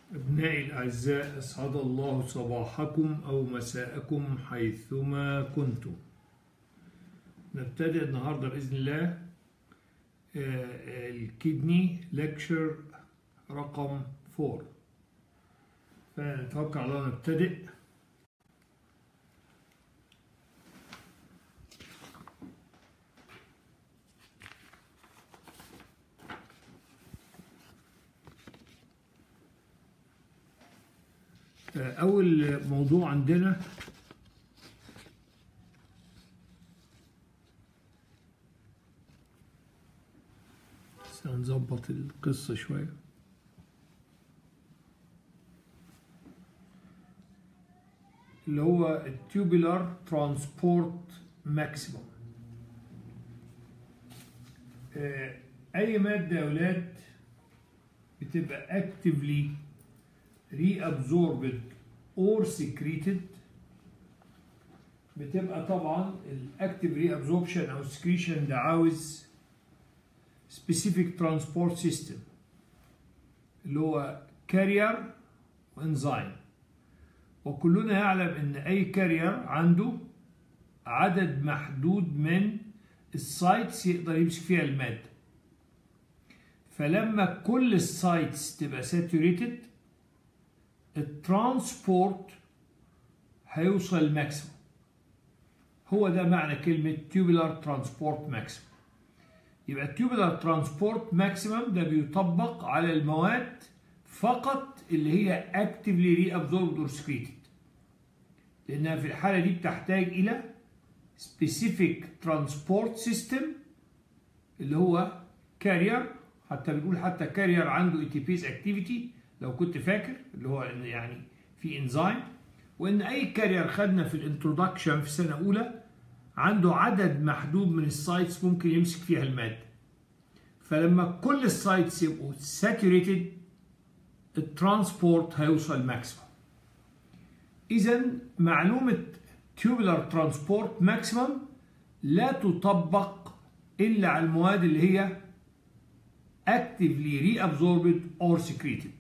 أبنائي الأعزاء أسعد الله صباحكم أو مساءكم حيثما كنتم نبتدئ النهاردة بإذن الله آه، الكدني ليكشر رقم 4 فنتوقع على الله نبتدئ أول موضوع عندنا بس هنظبط القصة شوية اللي هو التوبولار ترانسبورت ماكسيموم أي مادة يا أولاد بتبقى actively reabsorbed or secreted بتبقى طبعا الاكتيف reabsorption او secretion ده عاوز specific transport system اللي هو carrier وانزيم وكلنا يعلم ان اي كارير عنده عدد محدود من السايتس يقدر يمسك فيها الماده فلما كل السايتس تبقى ساتوريتد الترانسبورت هيوصل الماكسيموم هو ده معنى كلمة tubular transport maximum يبقى tubular transport maximum ده بيطبق على المواد فقط اللي هي actively reabsorbed or secreted لأنها في الحالة دي بتحتاج إلى specific transport system اللي هو carrier حتى بنقول حتى carrier عنده ATPase activity لو كنت فاكر اللي هو يعني في انزيم وان اي كارير خدنا في الانترودكشن في سنه اولى عنده عدد محدود من السايتس ممكن يمسك فيها الماده فلما كل السايتس يبقوا ساتوريتد الترانسبورت هيوصل ماكسيمم اذا معلومه tubular ترانسبورت ماكسيمم لا تطبق الا على المواد اللي هي actively reabsorbed or secreted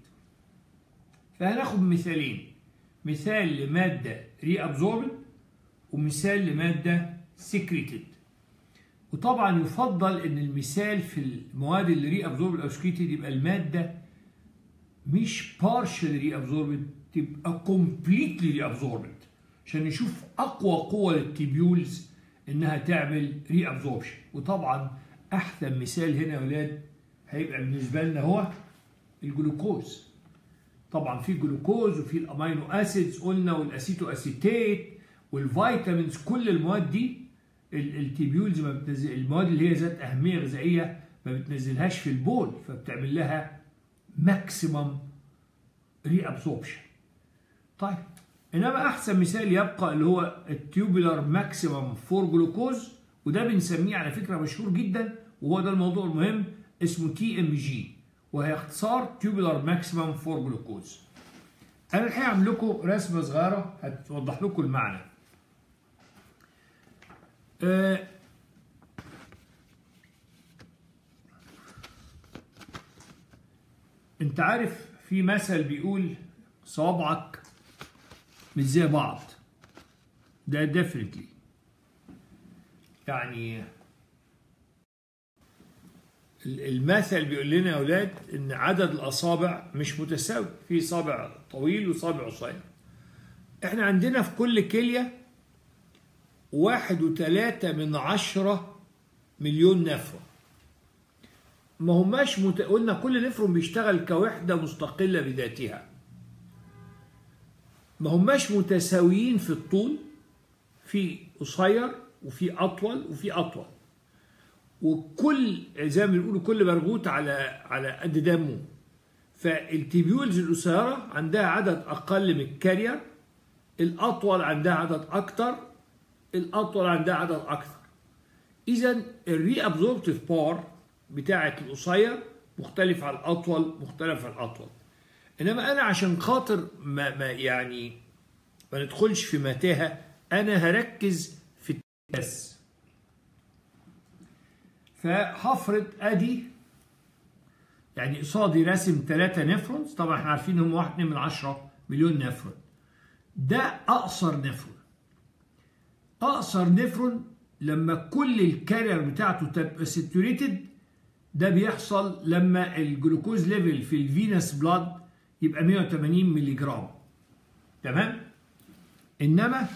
فهناخد مثالين مثال لمادة reabsorbed ومثال لمادة secreted وطبعا يفضل ان المثال في المواد اللي reabsorbed او secreted يبقى المادة مش partially reabsorbed تبقى completely reabsorbed عشان نشوف اقوى قوة للتيبيولز انها تعمل reabsorption وطبعا احسن مثال هنا يا ولاد هيبقى بالنسبة لنا هو الجلوكوز طبعا في جلوكوز وفي الامينو اسيدز قلنا والاسيتو اسيتيت والفيتامينز كل المواد دي التيبيولز ما بتنزل المواد اللي هي ذات اهميه غذائيه ما بتنزلهاش في البول فبتعمل لها ماكسيمم ري ابسوربشن طيب انما احسن مثال يبقى اللي هو التيوبولار ماكسيمم فور جلوكوز وده بنسميه على فكره مشهور جدا وهو ده الموضوع المهم اسمه تي ام جي وهي اختصار tubular maximum for glucose انا الحقيقه هعمل لكم رسمه صغيره هتوضح لكم المعنى آه انت عارف في مثل بيقول صوابعك مش زي بعض ده definitely يعني المثل بيقول لنا يا اولاد ان عدد الاصابع مش متساوي في صابع طويل وصابع قصير احنا عندنا في كل كلية واحد وتلاتة من عشرة مليون نفرة ما هماش مت... قلنا كل نفرون بيشتغل كوحدة مستقلة بذاتها ما هماش متساويين في الطول في قصير وفي أطول وفي أطول وكل زي ما بنقول كل برغوت على على قد دمه فالتيبيولز القصيره عندها عدد اقل من الكارير الاطول عندها عدد اكتر الاطول عندها عدد اكثر اذا الري ابزوربتيف باور بتاعه القصير مختلف عن الاطول مختلف عن الاطول انما انا عشان خاطر ما, ما يعني ما ندخلش في متاهه انا هركز في التس فهفرض ادي يعني قصادي راسم 3 نفرونز طبعا احنا عارفين هم 1 من 10 مليون نفرون ده اقصر نفرون اقصر نفرون لما كل الكارير بتاعته تبقى ساتوريتد ده بيحصل لما الجلوكوز ليفل في الفينس بلاد يبقى 180 مللي جرام تمام انما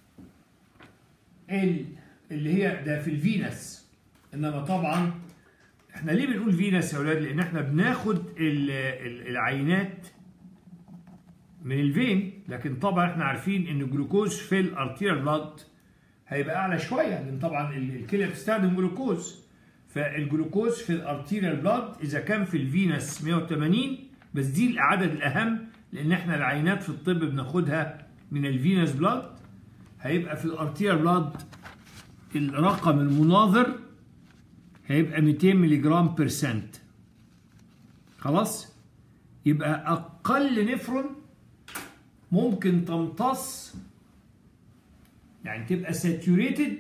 اللي هي ده في الفينس انما طبعا احنا ليه بنقول فينس يا اولاد لان احنا بناخد العينات من الفين لكن طبعا احنا عارفين ان الجلوكوز في الارتيريال بلاد هيبقى اعلى شويه لان طبعا الكليه بتستخدم جلوكوز فالجلوكوز في الارتيريال بلاد اذا كان في الفينس 180 بس دي العدد الاهم لان احنا العينات في الطب بناخدها من الفينس بلاد هيبقى في الارتيريال بلاد الرقم المناظر هيبقى 200 ملي جرام بيرسنت خلاص يبقى اقل نفرون ممكن تمتص يعني تبقى ساتوريتد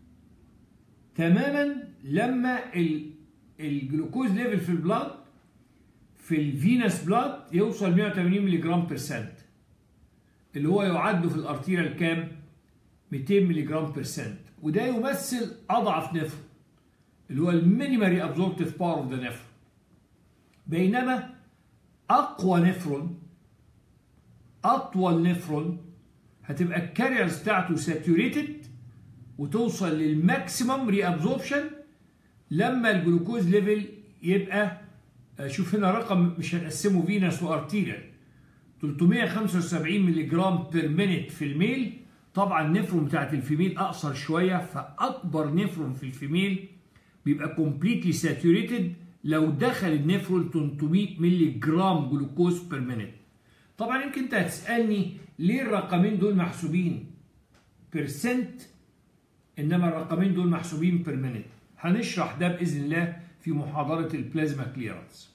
تماما لما الجلوكوز ليفل في البلاد في الفينس بلاد يوصل 180 ملي جرام بيرسنت اللي هو يعد في الارتيريال كام 200 ملي جرام بيرسنت وده يمثل اضعف نفر اللي هو المينيمالي ابزوربتيف باور اوف ذا نفر بينما اقوى نفرون اطول نفرون هتبقى الكاريرز بتاعته ساتوريتد وتوصل للماكسيمم ري ابزوربشن لما الجلوكوز ليفل يبقى شوف هنا رقم مش هنقسمه فينس وارتيريال 375 ملي جرام بير مينيت في الميل طبعا النفرون بتاعت الفيميل اقصر شويه فاكبر نفرون في الفيميل بيبقى كومبليتلي ساتوريتد لو دخل النفرون 300 ملي جرام جلوكوز بير مينيت طبعا يمكن انت هتسالني ليه الرقمين دول محسوبين بيرسنت انما الرقمين دول محسوبين بير مينيت هنشرح ده باذن الله في محاضره البلازما كليرنس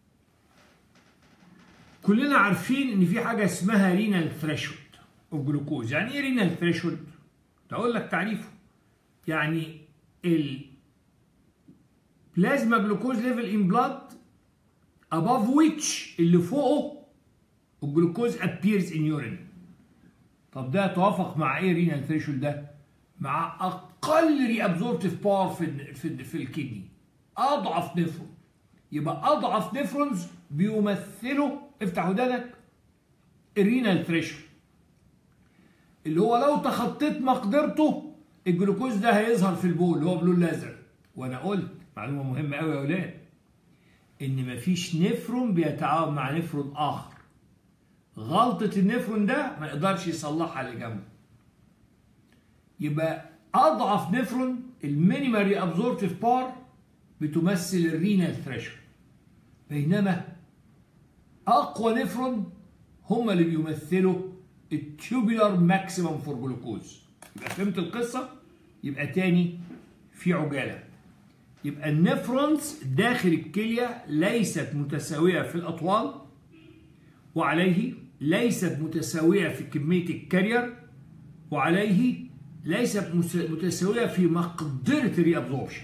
كلنا عارفين ان في حاجه اسمها رينال ثريشولد اوف جلوكوز يعني ايه رينال ثريشولد اقول لك تعريفه يعني ال بلازما جلوكوز ليفل ان بلاد above which اللي فوقه الجلوكوز appears in urine طب ده يتوافق مع ايه رينال ثريشولد ده مع اقل ري ابزوربتيف باور في في في الكدني اضعف نفرون يبقى اضعف نفرونز بيمثلوا افتح ودانك الرينال ثريشولد اللي هو لو تخطيت مقدرته الجلوكوز ده هيظهر في البول اللي هو بلون لازر وانا قلت معلومه مهمه قوي يا اولاد ان مفيش نفرون بيتعاون مع نفرون اخر غلطه النفرون ده ما يقدرش يصلحها اللي جنبه يبقى اضعف نفرون المينيمال ابزوربتيف بار بتمثل الرينال ثريشولد بينما اقوى نفرون هم اللي بيمثلوا التوبولار ماكسيمم فور جلوكوز يبقى فهمت القصه يبقى تاني في عجاله يبقى النفرونز داخل الكليه ليست متساويه في الاطوال وعليه ليست متساويه في كميه الكارير وعليه ليست متساويه في مقدره الري ابزوربشن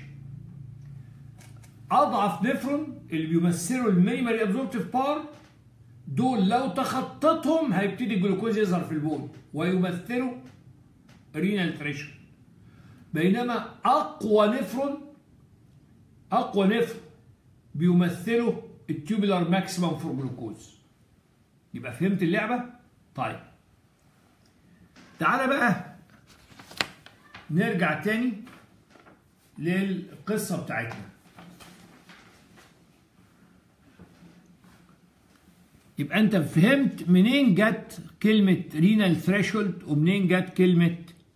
اضعف نفرون اللي بيمثلوا المينيمال ابزوربتيف بار دول لو تخطتهم هيبتدي الجلوكوز يظهر في البول ويمثلوا رينال ثريشولد بينما اقوى نفرون اقوى نفر بيمثلوا التوبولار ماكسيمم فور جلوكوز يبقى فهمت اللعبه طيب تعالى بقى نرجع تاني للقصه بتاعتنا يبقى انت فهمت منين جت كلمه رينال ثريشولد ومنين جت كلمه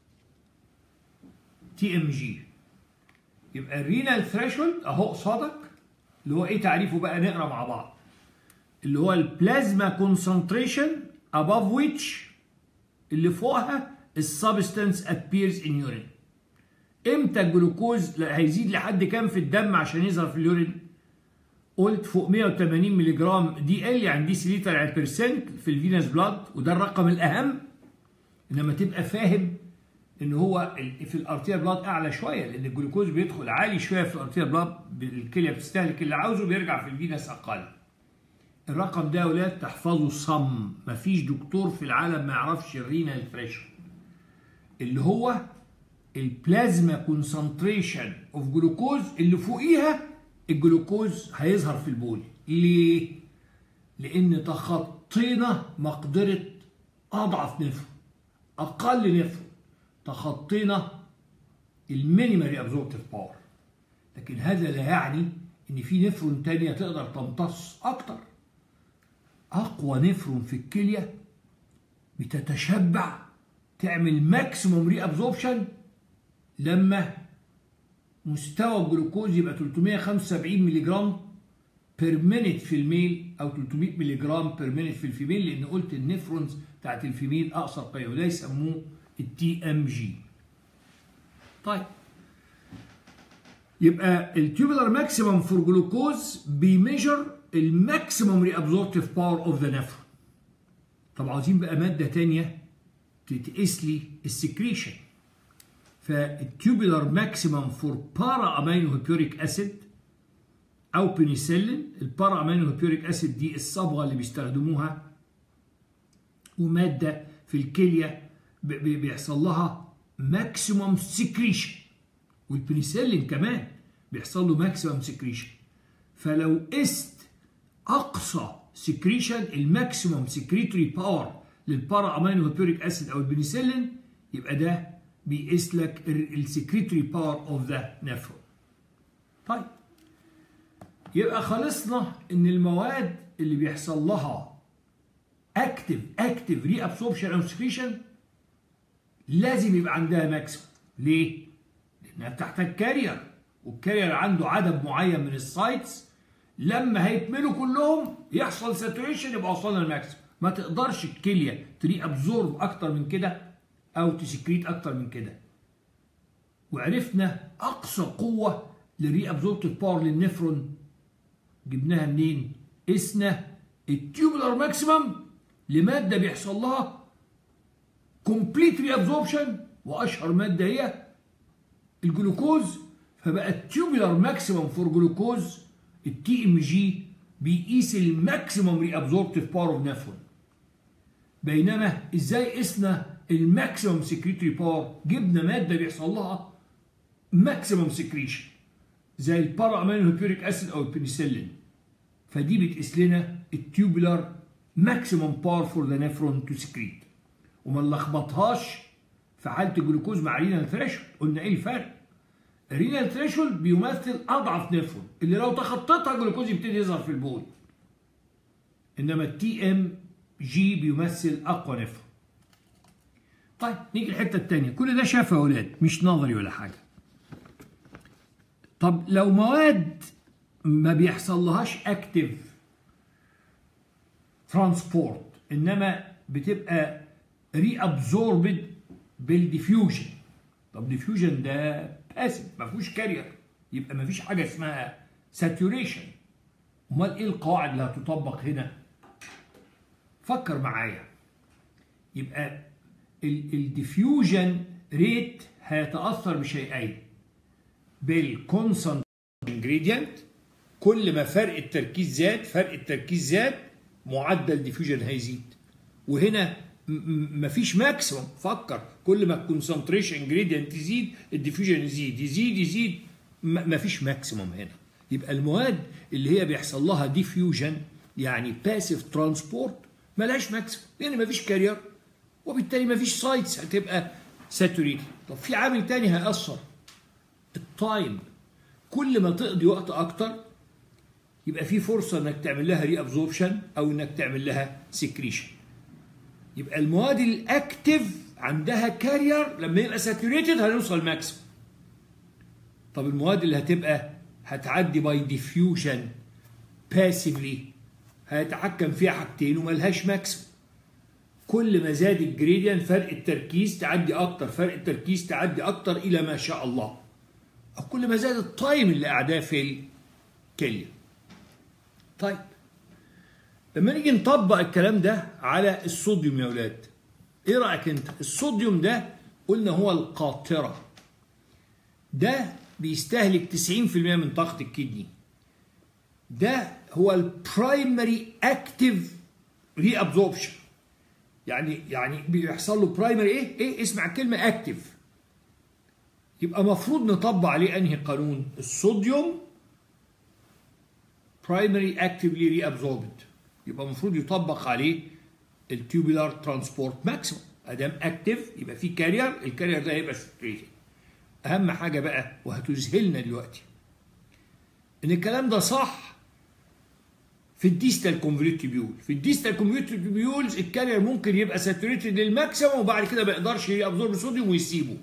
تي ام جي يبقى الرينال ثريشولد اهو قصادك اللي هو ايه تعريفه بقى نقرا مع بعض اللي هو البلازما كونسنتريشن above which اللي فوقها السبستانس appears in urine امتى الجلوكوز هيزيد لحد كام في الدم عشان يظهر في اليورين قلت فوق 180 مللي جرام دي ال يعني دي سليتر على بيرسنت في الفينس بلاد وده الرقم الاهم انما تبقى فاهم ان هو في الارتيال بلاد اعلى شويه لان الجلوكوز بيدخل عالي شويه في الارتيال بلاد الكليه بتستهلك اللي عاوزه بيرجع في الفينس اقل الرقم ده يا ولاد تحفظه صم مفيش دكتور في العالم ما يعرفش الرينال ثريشولد اللي هو البلازما كونسنتريشن اوف جلوكوز اللي فوقيها الجلوكوز هيظهر في البول ليه لان تخطينا مقدره اضعف نفر اقل نفر تخطينا المينيمال ابزوربتيف باور لكن هذا لا يعني ان في نفرون تانية تقدر تمتص اكتر اقوى نفرون في الكليه بتتشبع تعمل ماكسيموم ري ابزوربشن لما مستوى الجلوكوز يبقى 375 مللي جرام بير مينيت في الميل او 300 مللي جرام بير مينيت في الفيميل لان قلت النفرونز بتاعت الفيميل اقصر قيمه وده يسموه التي ام جي طيب يبقى التيوبولار ماكسيمم فور جلوكوز بيميجر الماكسيمم ري ابزوربتيف باور اوف ذا نفرون طب عاوزين بقى ماده ثانيه تتقيس لي السكريشن فالتيوبولار ماكسيمم فور بارا امينو هيبيوريك اسيد او بنسلين البارا امينو هيبيوريك اسيد دي الصبغه اللي بيستخدموها وماده في الكليه بيحصل لها ماكسيمم سكريشن والبنسلين كمان بيحصل له ماكسيمم سكريشن فلو قست اقصى سكريشن الماكسيمم سكريتوري باور للبارا امينو هيبيوريك اسيد او البنسلين يبقى ده بيقيس لك السكريتوري باور اوف ذا نفرون طيب يبقى خلصنا ان المواد اللي بيحصل لها اكتف اكتف ري ابسوربشن او سكريشن لازم يبقى عندها ماكسيمم ليه؟ لانها بتحتاج كارير والكارير عنده عدد معين من السايتس لما هيكملوا كلهم يحصل ساتوريشن يبقى وصلنا للماكسيمم ما تقدرش الكليه تري ابزورب اكتر من كده او تسكريت اكتر من كده وعرفنا اقصى قوه للري ابزوربتيف باور للنفرون جبناها منين قسنا التيوبولار ماكسيمم لماده بيحصل لها كومبليت ري ابزوربشن واشهر ماده هي الجلوكوز فبقى التيوبولار ماكسيمم فور جلوكوز التي ام جي بيقيس الماكسيمم ري ابزوربتيف باور اوف نفرون بينما ازاي قسنا الماكسيمم سكريتري باور جبنا ماده بيحصل لها ماكسيمم سكريشن زي البارا امينو هيبيوريك اسيد او البنسلين فدي بتقيس لنا التيوبولار ماكسيمم باور فور ذا نفرون تو سكريت وما نلخبطهاش في حاله الجلوكوز مع رينال ثريشولد قلنا ايه الفرق الرينال ثريشولد بيمثل اضعف نفرون اللي لو تخطيتها الجلوكوز يبتدي يظهر في البول انما التي ام جي بيمثل اقوى نفرون طيب نيجي الحته الثانيه كل ده شاف يا اولاد مش نظري ولا حاجه طب لو مواد ما بيحصل لهاش اكتف ترانسبورت انما بتبقى ري ابزوربد بالديفيوجن طب ديفيوجن ده باسف ما فيهوش كارير يبقى ما فيش حاجه اسمها ساتوريشن امال ايه القواعد اللي هتطبق هنا فكر معايا يبقى الديفيوجن ريت هيتاثر بشيئين بالكونسنت انجريدينت كل ما فرق التركيز زاد فرق التركيز زاد معدل ديفيوجن هيزيد وهنا مفيش ماكسيمم فكر كل ما الكونسنتريشن انجريدينت يزيد الديفيوجن يزيد يزيد يزيد مفيش ماكسيمم هنا يبقى المواد اللي هي بيحصل لها ديفيوجن يعني باسيف ترانسبورت ملهاش ماكسيمم لان مفيش كارير وبالتالي مفيش سايتس هتبقى ساتوريتد طب في عامل تاني هيأثر التايم كل ما تقضي وقت اكتر يبقى في فرصه انك تعمل لها ري ابزوربشن او انك تعمل لها سكريشن يبقى المواد الاكتف عندها كارير لما يبقى ساتوريتد هنوصل ماكسيمم طب المواد اللي هتبقى هتعدي باي ديفيوجن باسفلي هيتحكم فيها حاجتين وملهاش ماكسيمم كل ما زاد الجريديان فرق التركيز تعدي اكتر فرق التركيز تعدي اكتر الى ما شاء الله او كل ما زاد التايم اللي قاعداه في الكليه طيب لما نيجي نطبق الكلام ده على الصوديوم يا ولاد ايه رايك انت الصوديوم ده قلنا هو القاطرة ده بيستهلك 90% من طاقة الكدني ده هو البرايمري اكتيف ري ابزوربشن يعني يعني بيحصل له برايمري ايه ايه اسمع الكلمه اكتيف يبقى مفروض نطبق عليه انهي قانون الصوديوم برايمري اكتيفلي ري ابزوربد يبقى المفروض يطبق عليه التيوبولار ترانسبورت ماكسيموم ادام اكتيف يبقى في كارير الكارير ده هيبقى ساتوريتد اهم حاجه بقى وهتذهلنا دلوقتي ان الكلام ده صح في الديستال كونفوليوت تيبيول في الديستال كونفوليوت تيبيولز الكارير ممكن يبقى ساتوريتد للماكسيموم وبعد كده ما يقدرش يابزورب صوديوم ويسيبه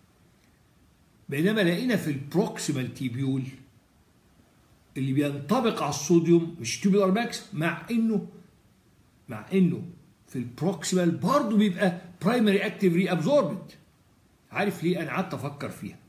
بينما لقينا في البروكسيمال تيبيول اللي بينطبق على الصوديوم مش تيبولار ماكس مع انه مع انه في البروكسيمال برضه بيبقى برايمري اكتيف ري ابزوربد عارف ليه انا قعدت افكر فيها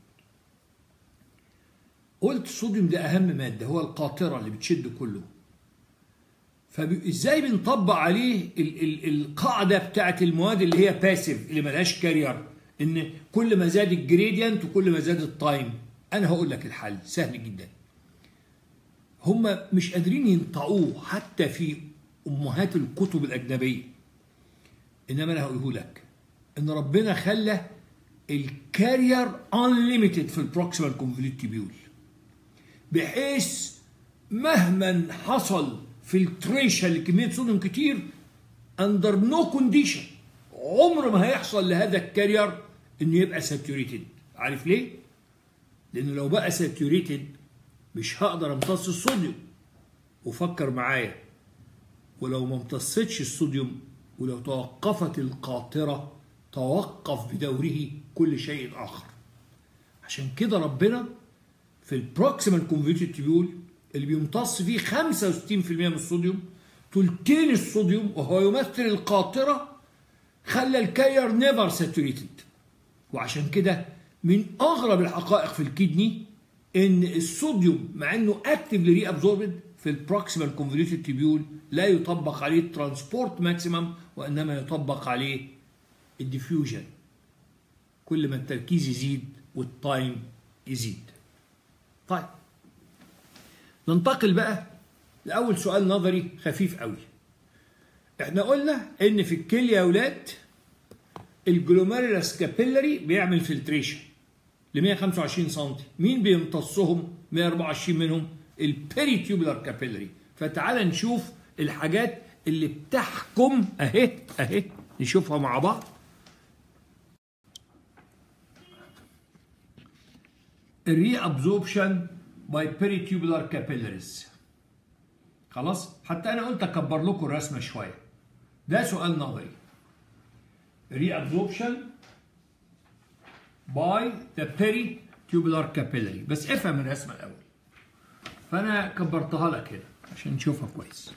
قلت الصوديوم ده اهم ماده هو القاطره اللي بتشد كله فازاي بنطبق عليه ال ال القاعده بتاعت المواد اللي هي باسيف اللي ملهاش كارير ان كل ما زاد الجريدينت وكل ما زاد التايم انا هقول لك الحل سهل جدا هم مش قادرين ينطقوه حتى في امهات الكتب الاجنبيه انما انا هقوله لك ان ربنا خلى الكارير انليميتد في البروكسيمال كونفوليوت تيبيول بحيث مهما حصل فلتريشن لكميه صوديوم كتير اندر نو كونديشن عمر ما هيحصل لهذا الكارير انه يبقى ساتوريتد عارف ليه؟ لانه لو بقى ساتوريتد مش هقدر امتص الصوديوم وفكر معايا ولو ما امتصتش الصوديوم ولو توقفت القاطره توقف بدوره كل شيء اخر عشان كده ربنا في البروكسيمال كونفوليوتد تيبيول اللي بيمتص فيه 65% من الصوديوم تلتين الصوديوم وهو يمثل القاطره خلى الكارير نيفر ساتوريتد وعشان كده من اغرب الحقائق في الكدني ان الصوديوم مع انه اكتف لري ابزوربد في البروكسيمال كونفوليوتد تيبيول لا يطبق عليه الترانسبورت ماكسيمم وانما يطبق عليه الديفيوجن كل ما التركيز يزيد والتايم يزيد طيب ننتقل بقى لاول سؤال نظري خفيف قوي احنا قلنا ان في الكليه يا اولاد الجلوميرولس كابيلاري بيعمل فلتريشن ل 125 سم مين بيمتصهم 124 منهم البيريتيوبولار كابيلاري فتعال نشوف الحاجات اللي بتحكم اهي اهي نشوفها مع بعض الري ابزوربشن باي بيريتيوبولار كابيلاريز خلاص حتى انا قلت اكبر لكم الرسمه شويه ده سؤال نظري reabsorption by the peritubular capillary بس افهم الرسمه الاول فانا كبرتها لك هنا عشان نشوفها كويس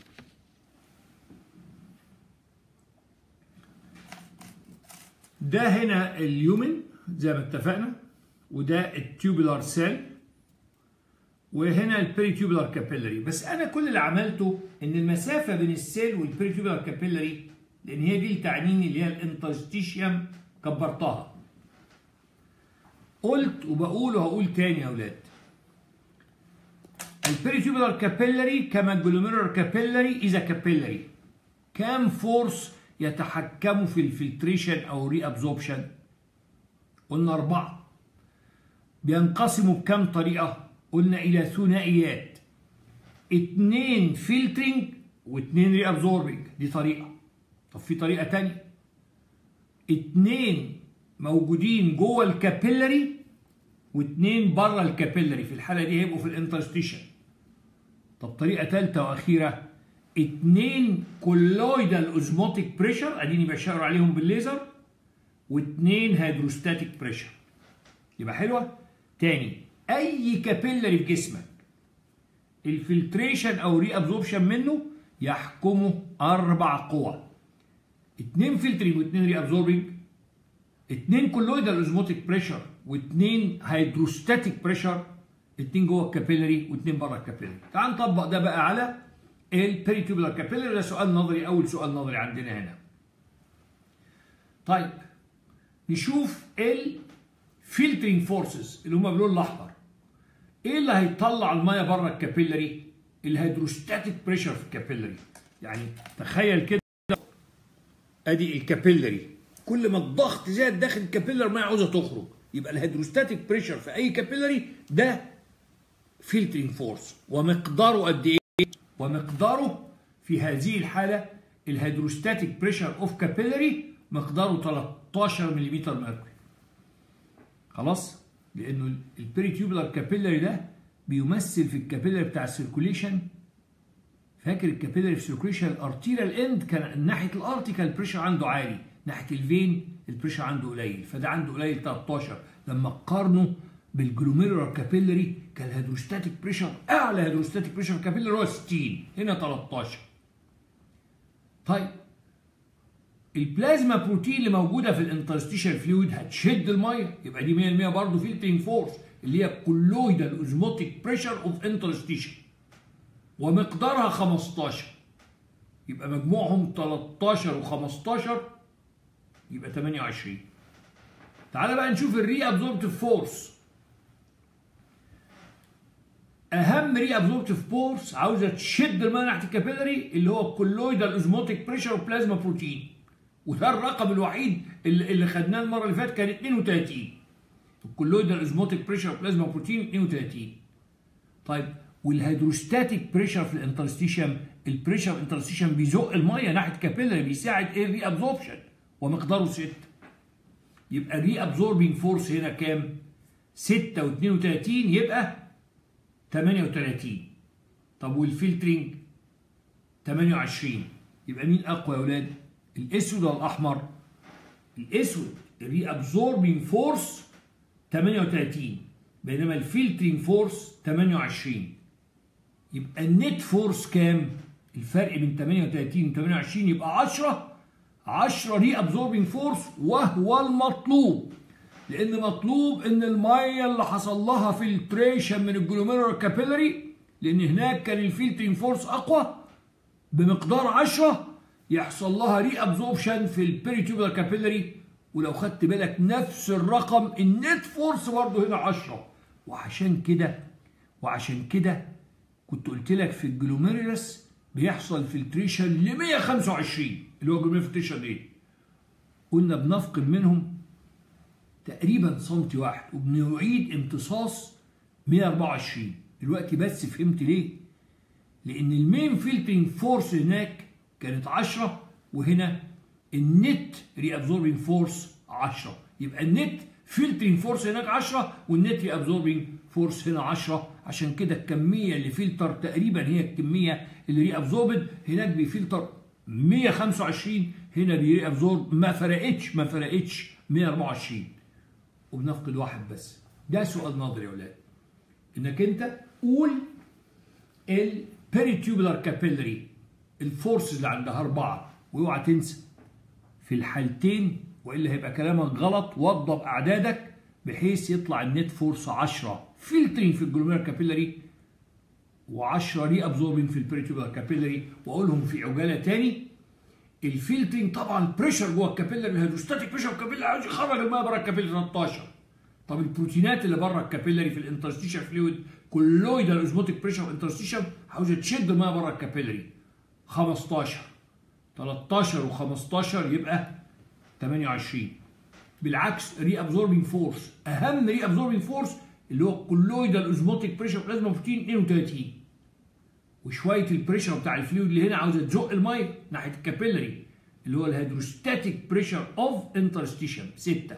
ده هنا اليومن زي ما اتفقنا وده التيوبولار سيل وهنا البريتيوبولار كابيلاري بس انا كل اللي عملته ان المسافه بين السيل والبريتيوبولار كابيلاري لان هي دي اللي تعنيني اللي هي الانترستيشيوم كبرتها قلت وبقول وهقول تاني يا اولاد البريتيوبولار كابيلاري كما الجلوميرولار كابيلاري اذا كابيلاري كام فورس يتحكموا في الفلتريشن او ري ابزوربشن قلنا اربعه بينقسموا بكم طريقه قلنا الى ثنائيات اتنين فلترنج واتنين ري ابزوربنج دي طريقه طب في طريقه تانية اتنين موجودين جوه الكابيلاري واتنين بره الكابيلاري في الحاله دي هيبقوا في الانترستيشن طب طريقه ثالثه واخيره اتنين كولويدال اوزموتيك بريشر اديني بشاور عليهم بالليزر واتنين هيدروستاتيك بريشر يبقى حلوه تاني اي كابيلاري في جسمك الفلتريشن او ري ابزوربشن منه يحكمه اربع قوى اتنين فلترنج واتنين ري ابزوربنج اتنين كولويدال اوزموتيك بريشر واتنين هيدروستاتيك بريشر اتنين جوه الكابيلاري واتنين بره الكابيلاري تعال نطبق ده بقى على البريتيوبولار كابيلاري ده سؤال نظري اول سؤال نظري عندنا هنا طيب نشوف الفلترنج فورسز اللي هم باللون الاحمر ايه اللي هيطلع الميه بره الكابيلاري الهيدروستاتيك بريشر في الكابيلاري يعني تخيل كده ادي الكابيلاري كل ما الضغط زاد داخل الكابيلر ما عاوزه تخرج يبقى الهيدروستاتيك بريشر في اي كابيلاري ده فلترنج فورس ومقداره قد ايه ومقداره في هذه الحاله الهيدروستاتيك بريشر اوف كابيلاري مقداره 13 ملم مركوري خلاص لانه البريتيوبولار كابيلاري ده بيمثل في الكابيلاري بتاع السيركوليشن فاكر الكابيلاري في السيركوليشن الارتيريال اند كان ناحيه الارتيكال بريشر عنده عالي ناحيه الفين البريشر عنده قليل فده عنده قليل 13 لما قارنه بالجلوميرولار كابيلاري كان الهيدروستاتيك بريشر اعلى هيدروستاتيك بريشر كابيلاري هو 60 هنا 13 طيب البلازما بروتين اللي موجوده في الانترستيشال فلويد هتشد الميه يبقى دي 100% برضه فلترنج فورس اللي هي كولويدال اوزموتيك بريشر اوف انترستيشن ومقدارها 15 يبقى مجموعهم 13 و15 يبقى 28 تعالى بقى نشوف الري ابزوربتيف فورس اهم ري ابزوربتيف فورس عاوزه تشد الميه ناحيه الكابيلاري اللي هو الكولويدال اوزموتيك بريشر وبلازما بروتين وده الرقم الوحيد اللي, اللي خدناه المره اللي فاتت كان 32 الكولويدال اوزموتيك بريشر وبلازما بروتين 32 طيب والهيدروستاتيك بريشر في الانترستيشن البريشر انترستيشن بيزق الميه ناحيه كابيلاري بيساعد ايه الري ابزوربشن ومقداره 6 يبقى الري ابزوربينج فورس هنا كام 6 و32 يبقى 38 طب والفلترنج 28 يبقى مين اقوى يا اولاد الاسود ولا الاحمر الاسود الري ابزوربينج فورس 38 بينما الفلترنج فورس 28 يبقى النت فورس كام الفرق بين 38 و 28 يبقى 10 10 ري ابزوربينج فورس وهو المطلوب لان مطلوب ان الميه اللي حصل لها فلتريشن من الجلوميرولار كابيلاري لان هناك كان الفلترنج فورس اقوى بمقدار 10 يحصل لها ري ابزوربشن في البيريتيوبولار كابيلاري ولو خدت بالك نفس الرقم النت فورس برضه هنا 10 وعشان كده وعشان كده كنت قلت لك في الجلوميرولس بيحصل فلتريشن ل 125 اللي هو جلوميرولار فلتريشن ايه؟ قلنا بنفقد منهم تقريبا سنتي واحد وبنعيد امتصاص 124 دلوقتي بس فهمت ليه؟ لان المين فلترنج فورس هناك كانت 10 وهنا النت ري ابزوربنج فورس 10 يبقى النت فلترنج فورس هناك 10 والنت ري ابزوربنج فورس هنا 10 عشان كده الكميه اللي فلتر تقريبا هي الكميه اللي ري ابزوربد هناك بيفلتر 125 هنا بيري ابزورب ما فرقتش ما فرقتش 124 وبنفقد واحد بس ده سؤال نظري يا ولاد انك انت قول البيريتيوبولار كابيلري الفورس اللي عندها اربعه واوعى تنسى في الحالتين والا هيبقى كلامك غلط وضب اعدادك بحيث يطلع النت فورس 10 فلترين في الجلوميرال كابيلري و10 ري ابزوربنج في البيريتيوبولار كابيلري واقولهم في عجاله تاني الفلترنج طبعا بريشر جوه الكابيلري الهيدروستاتيك بريشر الكابيلري عاوز يخرج الميه بره الكابيلري 13 طب البروتينات اللي بره الكابيلري في الانترستيشن فلويد كولويدال اوزموتيك بريشر انترستيشن عاوزه تشد الميه بره الكابيلري 15 13 و15 يبقى 28 بالعكس ري ابزوربنج فورس اهم ري ابزوربنج فورس اللي هو كولويدال اوزموتيك بريشر بلازما بروتين 32 وشويه البريشر بتاع الفلويد اللي هنا عاوزه تزق الميه ناحيه الكابيلري اللي هو الهيدروستاتيك بريشر اوف انترستيشن 6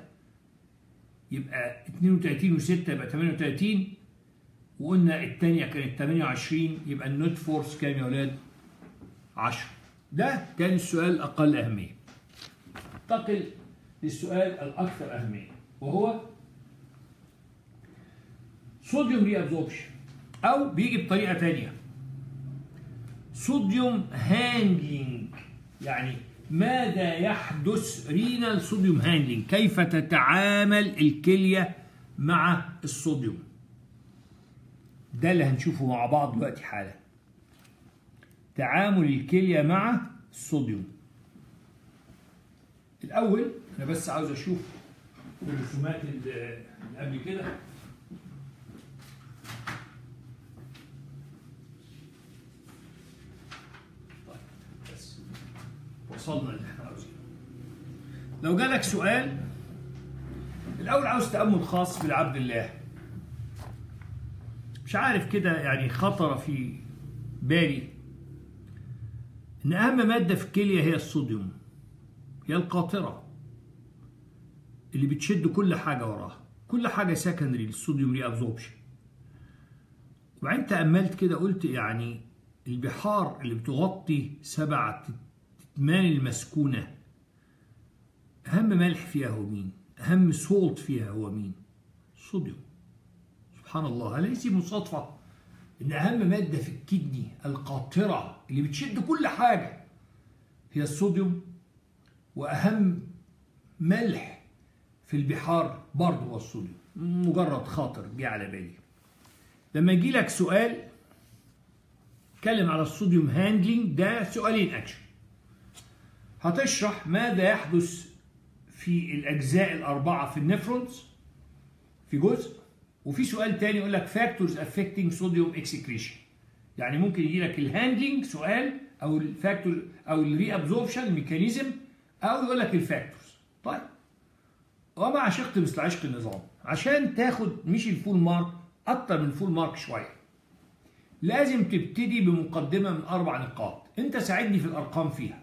يبقى 32 و6 يبقى 38 وقلنا الثانيه كانت 28 يبقى النوت فورس كام يا اولاد 10 ده كان السؤال الاقل اهميه انتقل للسؤال الاكثر اهميه وهو صوديوم ري ابزوربشن او بيجي بطريقه ثانيه صوديوم هانجلينج يعني ماذا يحدث رينال صوديوم هانجلينج كيف تتعامل الكليه مع الصوديوم ده اللي هنشوفه مع بعض دلوقتي حالا تعامل الكليه مع الصوديوم الاول انا بس عاوز اشوف الرسومات اللي قبل كده طيب بس وصلنا اللي احنا عاوزينه لو جالك سؤال الاول عاوز تامل خاص بالعبد الله مش عارف كده يعني خطر في بالي ان اهم ماده في الكليه هي الصوديوم هي القاطره اللي بتشد كل حاجه وراها كل حاجه سكندري للصوديوم ري ابزوربشن وبعدين تاملت كده قلت يعني البحار اللي بتغطي سبع تتمان المسكونه اهم ملح فيها هو مين اهم سولت فيها هو مين الصوديوم سبحان الله أليس مصادفة إن أهم مادة في الكدني القاطرة اللي بتشد كل حاجة هي الصوديوم وأهم ملح في البحار برضه هو الصوديوم مجرد خاطر جه على بالي لما يجي لك سؤال اتكلم على الصوديوم هاندلنج ده سؤالين اكشن هتشرح ماذا يحدث في الاجزاء الاربعه في النفرونز في جزء وفي سؤال تاني يقول لك فاكتورز افكتنج صوديوم اكسكريشن يعني ممكن يجي لك الهاندلنج سؤال او الفاكتور او الري ابزوربشن الميكانيزم او يقول لك الفاكتورز طيب وما عشقت مثل عشق النظام عشان تاخد مش الفول مارك اكتر من الفول مارك شويه لازم تبتدي بمقدمه من اربع نقاط انت ساعدني في الارقام فيها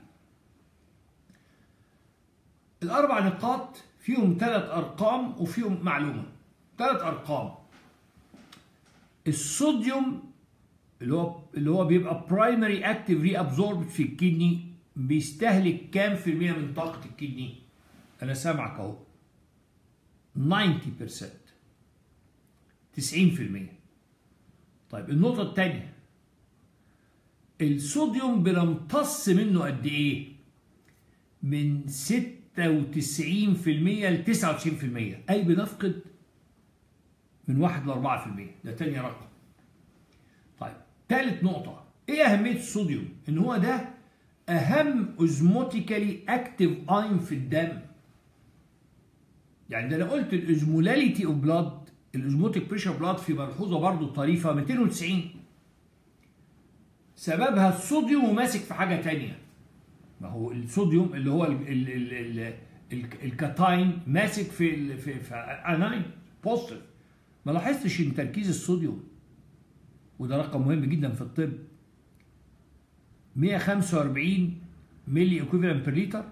الاربع نقاط فيهم ثلاث ارقام وفيهم معلومه ثلاث ارقام الصوديوم اللي هو اللي هو بيبقى برايمري اكتيف ري ابزورب في الكدني بيستهلك كام في المية من طاقة الكدني؟ أنا سامعك أهو 90% 90% طيب النقطة الثانية الصوديوم بنمتص منه قد إيه؟ من 96% ل 99% أي بنفقد من 1 ل 4% ده تاني رقم طيب ثالث نقطة ايه أهمية الصوديوم؟ إن هو ده أهم اوزموتيكالي اكتيف اين في الدم يعني ده أنا قلت الأوزمولاليتي اوف بلاد الأوزموتيك بريشر بلاد في ملحوظة برضو طريفة 290 سببها الصوديوم وماسك في حاجة تانية ما هو الصوديوم اللي هو ال ال ال ال ال الكاتاين ماسك في ال في, في اناين بوزيتيف ما لاحظتش ان تركيز الصوديوم وده رقم مهم جدا في الطب 145 ملي ايكوفالنت بير لتر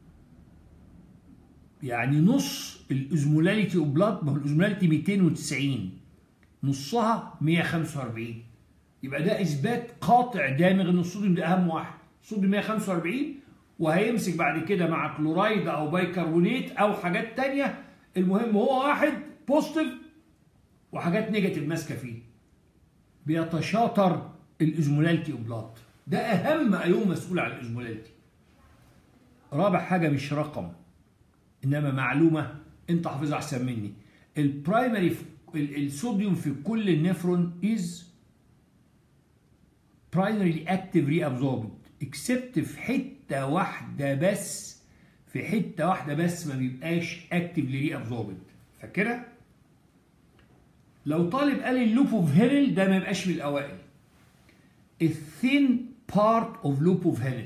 يعني نص الاوزمولاليتي اوف بلاد ما هو الاوزمولاليتي 290 نصها 145 يبقى ده اثبات قاطع دامغ ان الصوديوم ده اهم واحد الصوديوم 145 وهيمسك بعد كده مع كلورايد او بايكربونات او حاجات تانية المهم هو واحد بوزيتيف وحاجات نيجاتيف ماسكه فيه بيتشاطر الاوزمولاليتي اوف بلاد ده اهم ايوم مسؤول عن الاوزمولاليتي رابع حاجه مش رقم انما معلومه انت حافظها احسن مني البرايمري الصوديوم في كل النفرون از برايمري اكتيف ري ابزوربد اكسبت في حته واحده بس في حته واحده بس ما بيبقاش اكتيف ري ابزوربد فاكرها لو طالب قال اللوب اوف هيرل ده ما يبقاش من الاوائل الثين بارت اوف لوب اوف هيرل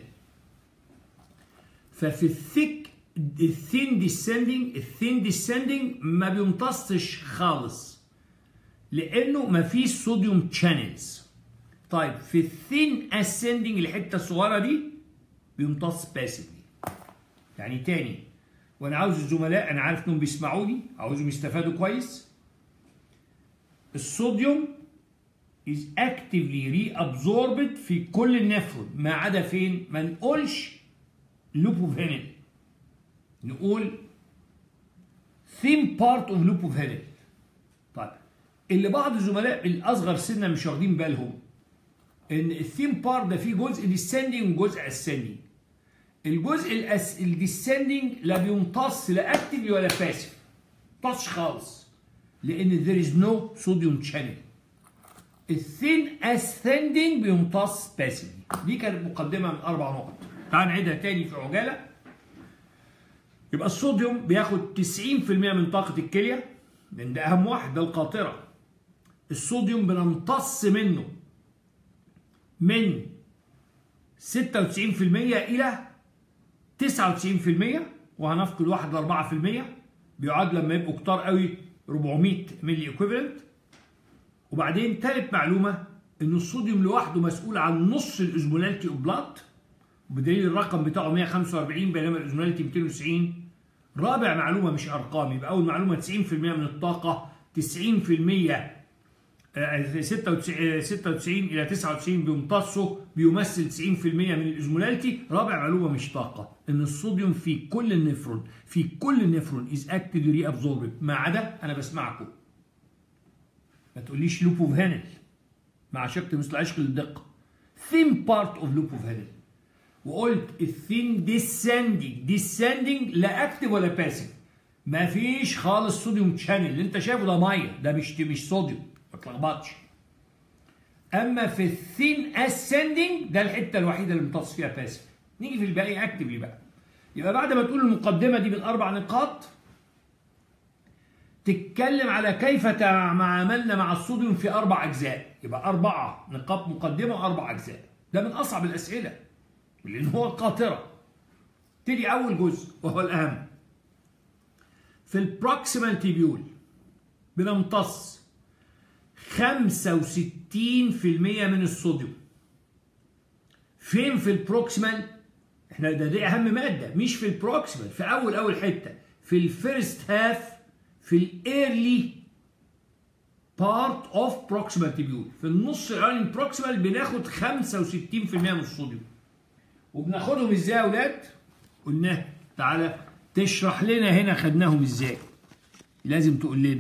ففي الثيك الثين ديسندنج الثين ديسندنج ما بيمتصش خالص لانه ما فيش صوديوم شانلز طيب في الثين اسندنج الحته الصغيره دي بيمتص باسفلي يعني تاني وانا عاوز الزملاء انا عارف انهم بيسمعوني عاوزهم يستفادوا كويس الصوديوم is actively reabsorbed في كل النفرون ما عدا فين؟ ما نقولش لوب اوف هينل نقول ثيم بارت اوف لوب اوف هينل طيب اللي بعض الزملاء الاصغر سنا مش واخدين بالهم ان الثيم بارت ده فيه جزء ديسندنج وجزء اسندنج الجزء الأس... الديسندنج لا بيمتص لا اكتف ولا باسف متصش خالص لان there is no sodium channel الثين ascending بيمتص باسفلي دي كانت مقدمه من اربع نقط تعال نعيدها تاني في عجاله يبقى الصوديوم بياخد 90% من طاقة الكلية لأن ده أهم واحد ده القاطرة الصوديوم بنمتص منه من 96% إلى 99% وهنفقد 1 ل 4% بيعاد لما يبقوا كتار قوي 400 ملي ايكويفالنت وبعدين ثالث معلومه ان الصوديوم لوحده مسؤول عن نص الاوزمولاليتي اوف بلاد بدليل الرقم بتاعه 145 بينما الاوزمولاليتي 290 رابع معلومه مش ارقام يبقى اول معلومه 90% من الطاقه 90% 96 96 الى 99 بيمتصوا بيمثل 90% من الاوزمولاليتي رابع معلومه مش طاقه ان الصوديوم في كل النفرون في كل النفرون از اكتفلي ري ابزوربد ما عدا انا بسمعكم ما تقوليش لوب اوف هانل مع شق مثل عشق للدقه ثين بارت اوف لوب اوف هانل وقلت الثين ديسندنج ديسندنج لا اكتف ولا باسيف ما فيش خالص صوديوم شانل اللي انت شايفه ده ميه ده مش مش صوديوم ما تلخبطش اما في الثين اسندنج ده الحته الوحيده اللي امتص فيها باسف نيجي في الباقي اكتب بقى يبقى بعد ما تقول المقدمه دي بالاربع نقاط تتكلم على كيف تعاملنا مع الصوديوم في اربع اجزاء يبقى اربعه نقاط مقدمه واربع اجزاء ده من اصعب الاسئله لان هو القاطره تيجي اول جزء وهو الاهم في البروكسيمال تيبيول بنمتص 65% من الصوديوم فين في البروكسيمال احنا ده دي اهم ماده مش في البروكسيمال في اول اول حته في الفيرست هاف في الايرلي بارت اوف بروكسيمال تيبيول في النص الاولاني بروكسيمال بناخد 65% من الصوديوم وبناخدهم ازاي يا اولاد قلنا تعالى تشرح لنا هنا خدناهم ازاي لازم تقول لنا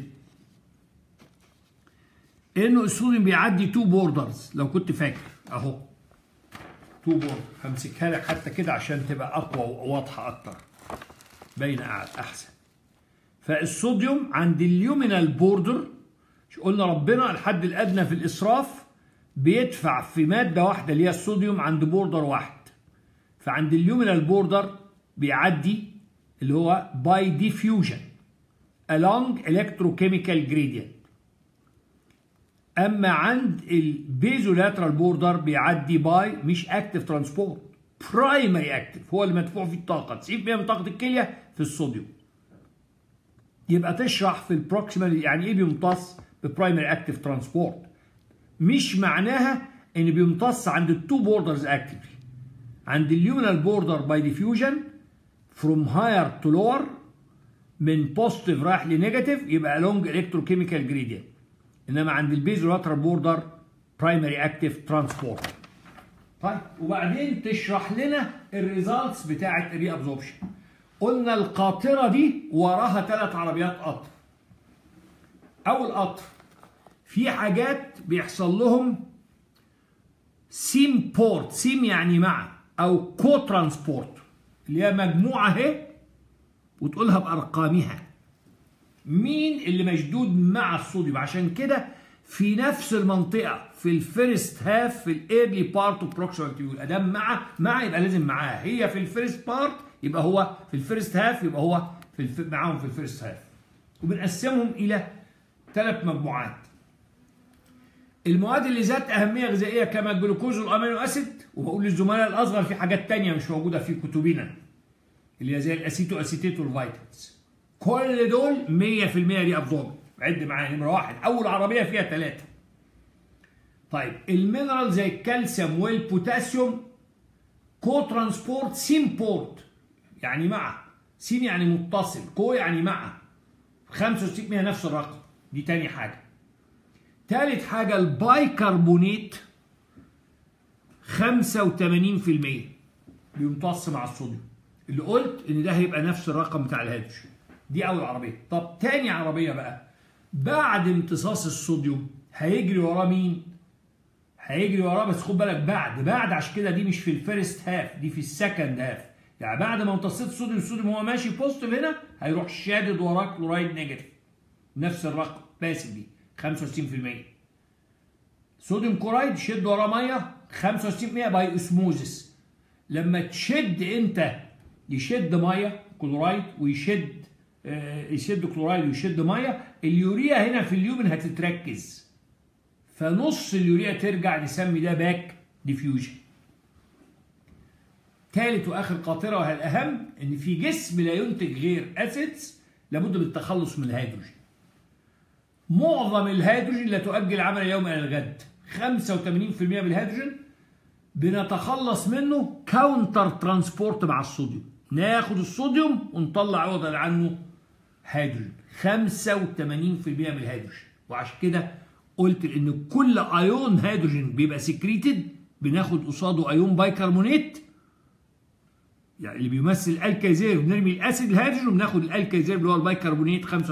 انه الصوديوم بيعدي تو بوردرز لو كنت فاكر اهو تو بوردر همسكها لك حتى كده عشان تبقى اقوى وواضحه اكتر باينه احسن فالصوديوم عند اليومينال بوردر قلنا ربنا الحد الادنى في الاسراف بيدفع في ماده واحده اللي هي الصوديوم عند بوردر واحد فعند اليومينال بوردر بيعدي اللي هو باي ديفيوجن along electrochemical gradient اما عند البيزولاترال بوردر بيعدي باي مش اكتف ترانسبورت برايمري اكتف هو اللي مدفوع فيه الطاقه 90% من طاقه الكليه في الصوديوم يبقى تشرح في البروكسيمال يعني ايه بيمتص ببرايمري اكتف ترانسبورت مش معناها ان بيمتص عند التو بوردرز اكتفلي عند اليومينال بوردر باي ديفيوجن فروم هاير تو لور من بوزيتيف رايح لنيجاتيف يبقى along electrochemical gradient انما عند البيزولاترال بوردر برايمري اكتف ترانسبورت طيب وبعدين تشرح لنا الريزلتس بتاعه الري ابزوربشن قلنا القاطره دي وراها ثلاث عربيات قطر اول قطر في حاجات بيحصل لهم سيم بورت سيم يعني مع او كو ترانسبورت اللي هي مجموعه اهي وتقولها بارقامها مين اللي مشدود مع الصوديوم عشان كده في نفس المنطقه في الفيرست هاف في الايرلي بارت اوف بروكسيمال تيبيول ادام مع مع يبقى لازم معاه هي في الفيرست بارت يبقى هو في الفيرست هاف يبقى هو في الف... معاهم في الفيرست هاف وبنقسمهم الى ثلاث مجموعات المواد اللي ذات اهميه غذائيه كما الجلوكوز والامينو اسيد وبقول للزملاء الاصغر في حاجات تانية مش موجوده في كتبنا اللي هي زي الاسيتو اسيتيت والفيتامينز كل دول 100% ري ابزورب عد معايا نمره واحد اول عربيه فيها ثلاثه طيب المينرال زي الكالسيوم والبوتاسيوم كو ترانسبورت سيمبورت يعني مع سيم يعني متصل كو يعني مع 65% نفس الرقم دي تاني حاجه تالت حاجه البايكربونيت 85% بيمتص مع الصوديوم اللي قلت ان ده هيبقى نفس الرقم بتاع الهيدروجين دي اول عربيه طب تاني عربيه بقى بعد امتصاص الصوديوم هيجري وراه مين هيجري وراه بس خد بالك بعد بعد عشان كده دي مش في الفيرست هاف دي في السكند هاف يعني بعد ما امتصيت الصوديوم الصوديوم هو ماشي بوزيتيف هنا هيروح شادد وراه كلورايد نيجاتيف نفس الرقم باسف دي 65% صوديوم كلورايد شد وراه ميه 65% باي اسموزس لما تشد انت يشد ميه كلورايد ويشد آه، يشد كلورايد ويشد ميه اليوريا هنا في اليومن هتتركز فنص اليوريا ترجع نسمي ده باك ديفيوجن ثالث واخر قاطره وهي الاهم ان في جسم لا ينتج غير اسيدز لابد من التخلص من الهيدروجين معظم الهيدروجين لا تؤجل عمل اليوم الى الغد 85% من الهيدروجين بنتخلص منه كاونتر ترانسبورت مع الصوديوم ناخد الصوديوم ونطلع عوضا عنه هيدروجين 85% من الهيدروجين وعشان كده قلت ان كل ايون هيدروجين بيبقى سكريتد بناخد قصاده ايون بايكربونات يعني اللي بيمثل الكيزير بنرمي الاسيد الهيدروجين وبناخد الكيزير اللي هو البايكربونات 85%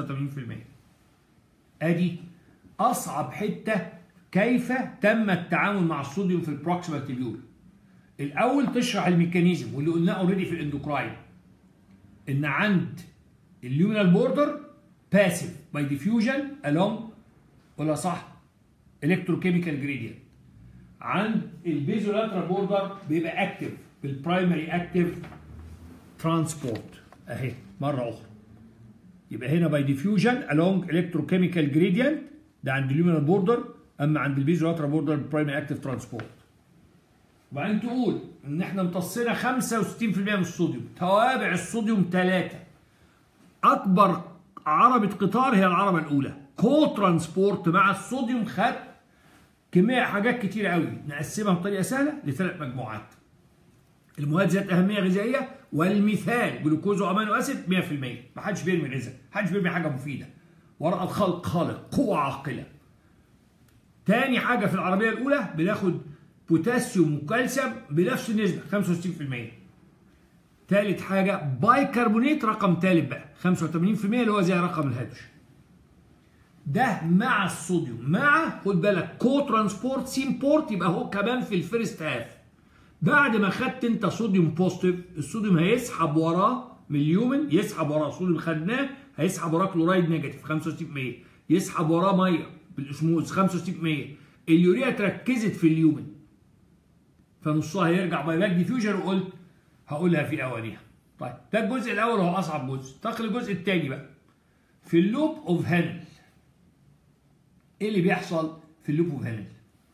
ادي اصعب حته كيف تم التعامل مع الصوديوم في البروكسيمال تيبيول الاول تشرح الميكانيزم واللي قلناه اوريدي في الاندوكراين ان عند اليومينال بوردر باسيف باي ديفيوجن along ولا صح الكتروكيميكال جريدينت عند البيزولاترال بوردر بيبقى اكتف بالبرايمري اكتف ترانسبورت اهي مره اخرى يبقى هنا باي ديفيوجن along الكتروكيميكال جريدينت ده عند اليومينال بوردر اما عند البيزولاترال بوردر برايمري اكتف ترانسبورت وبعدين تقول ان احنا امتصينا 65% من الصوديوم توابع الصوديوم ثلاثه اكبر عربة قطار هي العربة الاولى كو ترانسبورت مع الصوديوم خد كمية حاجات كتير قوي نقسمها بطريقة سهلة لثلاث مجموعات المواد ذات أهمية غذائية والمثال جلوكوز وأمينو أسيد 100% ما حدش بيرمي غذاء ما حدش بيرمي حاجة مفيدة وراء الخلق خالق قوة عاقلة تاني حاجة في العربية الأولى بناخد بوتاسيوم وكالسيوم بنفس النسبة 65% تالت حاجة بايكربونات رقم تالت بقى 85% اللي هو زي رقم الهيدروجين ده مع الصوديوم مع خد بالك كو ترانسبورت سيمبورت يبقى هو كمان في الفيرست هاف بعد ما خدت انت صوديوم بوزيتيف الصوديوم هيسحب وراه من اليومن يسحب وراه الصوديوم خدناه هيسحب وراه كلورايد نيجاتيف 65% يسحب وراه ميه بالاسموز 65% اليوريا اتركزت في اليومن فنصها هيرجع باي باك ديفيوجن وقلت هقولها في اوانيها طيب ده الجزء الاول وهو اصعب جزء انتقل الجزء الثاني بقى في اللوب اوف هانل ايه اللي بيحصل في اللوب اوف هانل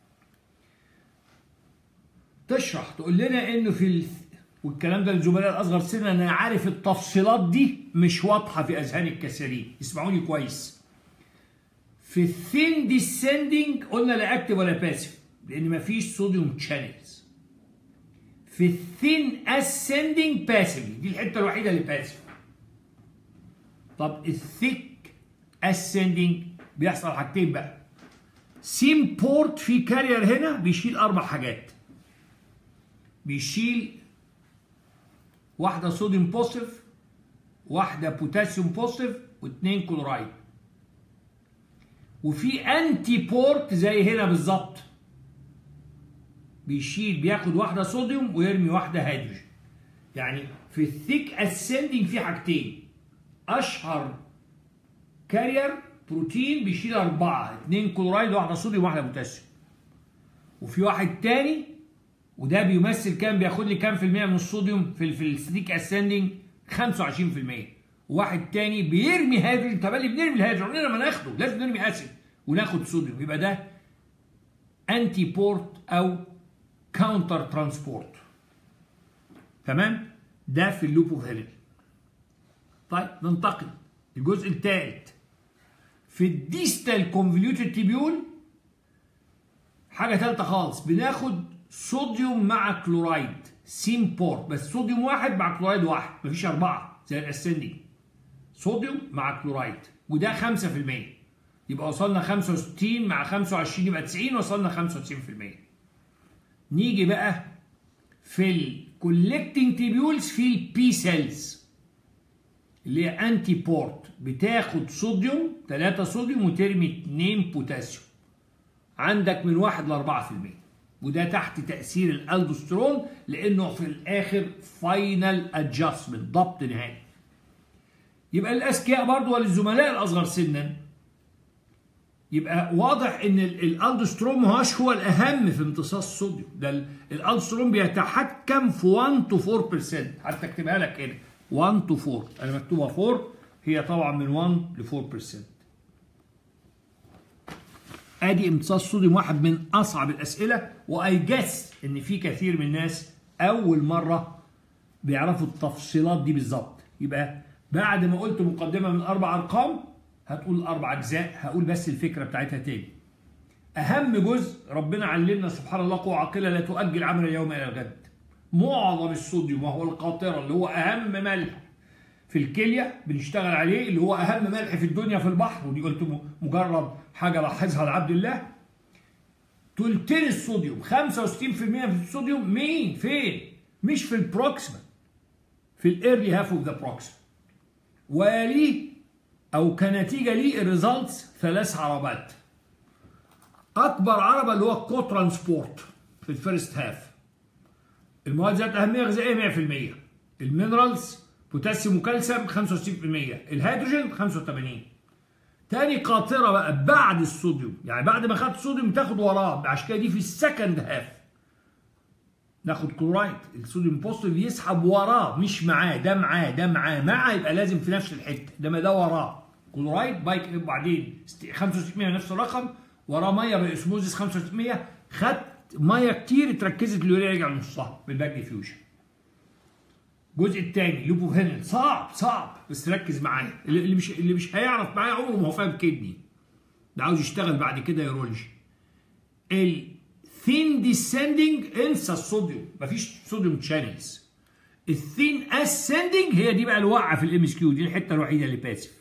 تشرح تقول لنا انه في ال... والكلام ده للزملاء الاصغر سنا انا عارف التفصيلات دي مش واضحه في اذهان الكثيرين اسمعوني كويس في الثين ديسندنج قلنا لا اكتف ولا باسف لان مفيش صوديوم شانلز في الثين اسندنج باسف دي الحته الوحيده اللي باسف طب الثيك اسندنج بيحصل حاجتين بقى سيم بورت في كارير هنا بيشيل اربع حاجات بيشيل واحده صوديوم بوزيتيف واحده بوتاسيوم بوزيتيف واثنين كلورايد وفي انتي بورت زي هنا بالظبط بيشيل بياخد واحده صوديوم ويرمي واحده هيدروجين يعني في الثيك اسندنج في حاجتين اشهر كارير بروتين بيشيل أربعة اتنين كلورايد واحدة صوديوم واحدة بوتاسيوم وفي واحد تاني وده بيمثل كام بياخد لي كام في المية من الصوديوم في في السليك اسندنج 25% وواحد تاني بيرمي هيدروجين طب اللي بنرمي الهيدروجين عمرنا ما ناخده لازم نرمي اسيد وناخد صوديوم يبقى ده انتي بورت او كاونتر ترانسبورت تمام ده في اللوب اوف هيلين طيب ننتقل الجزء الثالث في الديستال كونفوليوتد تيبيول حاجه ثالثه خالص بناخد صوديوم مع كلورايد سيم بورت بس صوديوم واحد مع كلورايد واحد مفيش اربعه زي الاسندي صوديوم مع كلورايد وده 5% يبقى وصلنا 65 مع 25 يبقى 90 وصلنا 95% نيجي بقى في الكولكتنج تيبيولز في البي سيلز اللي هي انتي بورت بتاخد صوديوم 3 صوديوم وترمي 2 بوتاسيوم عندك من 1 ل 4% وده تحت تاثير الالدوسترون لانه في الاخر فاينل ادجستمنت ضبط نهائي يبقى الاذكياء برضه وللزملاء الاصغر سنا يبقى واضح ان الالدوسترون ما هوش هو الاهم في امتصاص الصوديوم ده الالدوسترون بيتحكم في 1 تو 4% حتى اكتبها لك هنا 1 to 4 انا مكتوبه 4 هي طبعا من 1 ل 4% ادي امتصاص صوديوم واحد من اصعب الاسئله واي جس ان في كثير من الناس اول مره بيعرفوا التفصيلات دي بالظبط يبقى بعد ما قلت مقدمه من اربع ارقام هتقول اربع اجزاء هقول بس الفكره بتاعتها تاني اهم جزء ربنا علمنا سبحان الله قوه عاقله لا تؤجل عمل اليوم الى الغد معظم الصوديوم وهو القاطره اللي هو اهم ملح في الكليه بنشتغل عليه اللي هو اهم ملح في الدنيا في البحر ودي قلت مجرد حاجه لاحظها لعبد الله تلتين الصوديوم 65% في الصوديوم مين فين مش في البروكسيمال في الايرلي هاف اوف ذا بروكسيمال ويليه او كنتيجه ليه الريزلتس ثلاث عربات اكبر عربه اللي هو الكو ترانسبورت في الفيرست هاف المواد ذات اهميه غذائيه 100% المينرالز بوتاسيوم وكالسيوم 65% الهيدروجين 85 تاني قاطره بقى بعد الصوديوم يعني بعد ما خدت الصوديوم تاخد وراه عشان كده دي في السكند هاف ناخد كلورايد الصوديوم بوزيتيف يسحب وراه مش معاه ده معاه ده معاه معاه يبقى لازم في نفس الحته ده ما ده وراه كلورايد بايك وبعدين 65 نفس الرقم وراه ميه باسموزيس 65 خدت ميه كتير اتركزت اليوريا رجع نصها بالباك ديفيوجن الجزء الثاني لوبوفينل صعب صعب بس ركز معايا اللي مش اللي مش هيعرف معايا عمره ما هو فاهم كدني ده عاوز يشتغل بعد كده يورولوجي الثين ديسندنج انسى الصوديوم مفيش صوديوم شانلز الثين اسندنج هي دي بقى الوقعه في الام اس كيو دي الحته الوحيده اللي باسف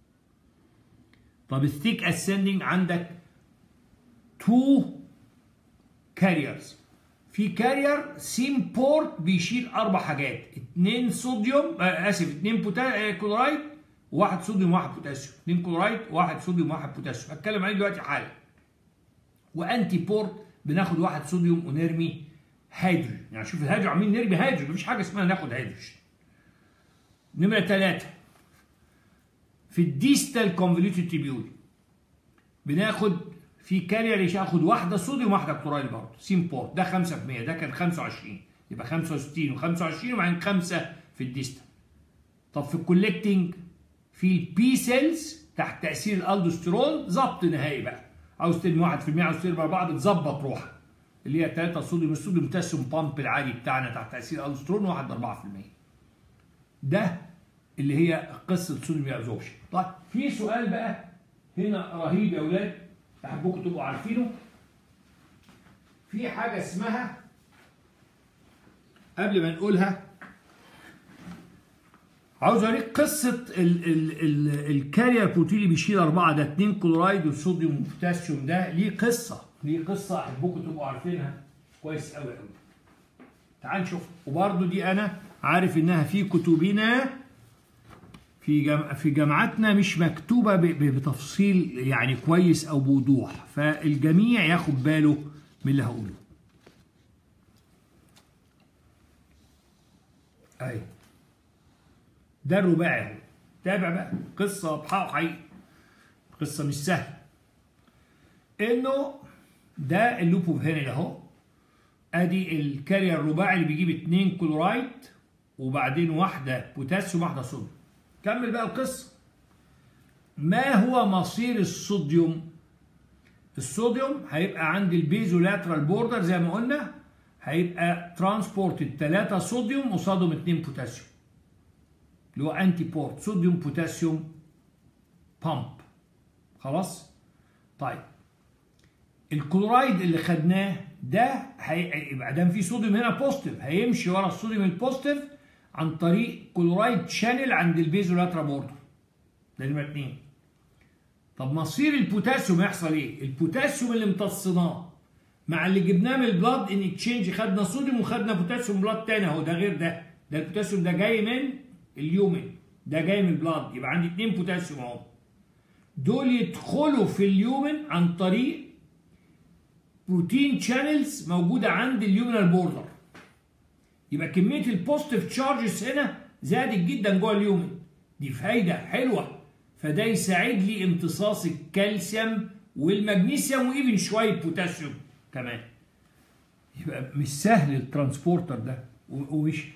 طب الثيك اسندنج عندك تو كاريرز في كارير سيم بورت بيشيل اربع حاجات اتنين صوديوم آه اسف اتنين بوتا... آه كلورايد وواحد صوديوم وواحد بوتاسيوم اتنين كلورايد وواحد صوديوم وواحد بوتاسيوم هتكلم عليه دلوقتي حالا وانتي بورت بناخد واحد صوديوم ونرمي هيدروجين يعني شوف الهيدروجين عاملين نرمي هيدروجين مفيش حاجه اسمها ناخد هيدروجين نمره ثلاثة في الديستال كونفوليوتد تيبيول بناخد في كارير ياخد واحده صوديوم وواحده كلورايد برضه سيم بورت ده 5% ده كان 25 يبقى 65 و25 وبعدين 5 في الديستال طب في الكولكتنج في البي سيلز تحت تاثير الالدوستيرون ظبط نهائي بقى عاوز ترمي 1% عاوز ترمي 4 تظبط روحك اللي هي 3 صوديوم الصوديوم بوتاسيوم بامب العادي بتاعنا تحت تاثير الالدوستيرون واحد 4% ده اللي هي قصه صوديوم ابزوربشن طيب في سؤال بقى هنا رهيب يا اولاد احبكم تبقوا عارفينه في حاجه اسمها قبل ما نقولها عاوز اوريك قصه ال ال ال الكارير بروتين اللي بيشيل اربعه ده اتنين كلورايد والصوديوم والبوتاسيوم ده ليه قصه ليه قصه احبكم تبقوا عارفينها كويس قوي قوي تعال نشوف وبرده دي انا عارف انها في كتبنا في جم... في جامعاتنا مش مكتوبه ب... بتفصيل يعني كويس او بوضوح فالجميع ياخد باله من اللي هقوله ايوه ده الرباعي اهو تابع بقى قصه واضحه وحقيقي قصه مش سهله انه ده اللوب اوف هينل اهو ادي الكارير الرباعي اللي بيجيب اتنين كلورايد وبعدين واحده بوتاسيوم واحده صوديوم كمل بقى القصه ما هو مصير الصوديوم الصوديوم هيبقى عند البيزو لاترال بوردر زي ما قلنا هيبقى ترانسبورتد 3 صوديوم قصادهم 2 بوتاسيوم اللي هو انتي بورت صوديوم بوتاسيوم بامب خلاص طيب الكلورايد اللي خدناه ده هيبقى دام في صوديوم هنا بوزيتيف هيمشي ورا الصوديوم البوزيتيف عن طريق كلورايد شانل عند البيزو لاترا بوردر ده نمره 2 طب مصير البوتاسيوم هيحصل ايه؟ البوتاسيوم اللي امتصيناه مع اللي جبناه من البلاد ان اكشينج خدنا صوديوم وخدنا بوتاسيوم بلاد تاني اهو ده غير ده ده البوتاسيوم ده جاي من اليومن ده جاي من البلاد يبقى عندي اتنين بوتاسيوم اهو دول يدخلوا في اليومن عن طريق بروتين شانلز موجوده عند اليومنال بوردر يبقى كميه البوزيتيف تشارجز هنا زادت جدا جوه اليومن دي فايده حلوه فده يساعد لي امتصاص الكالسيوم والمغنيسيوم وايفن شويه بوتاسيوم كمان يبقى مش سهل الترانسبورتر ده ومش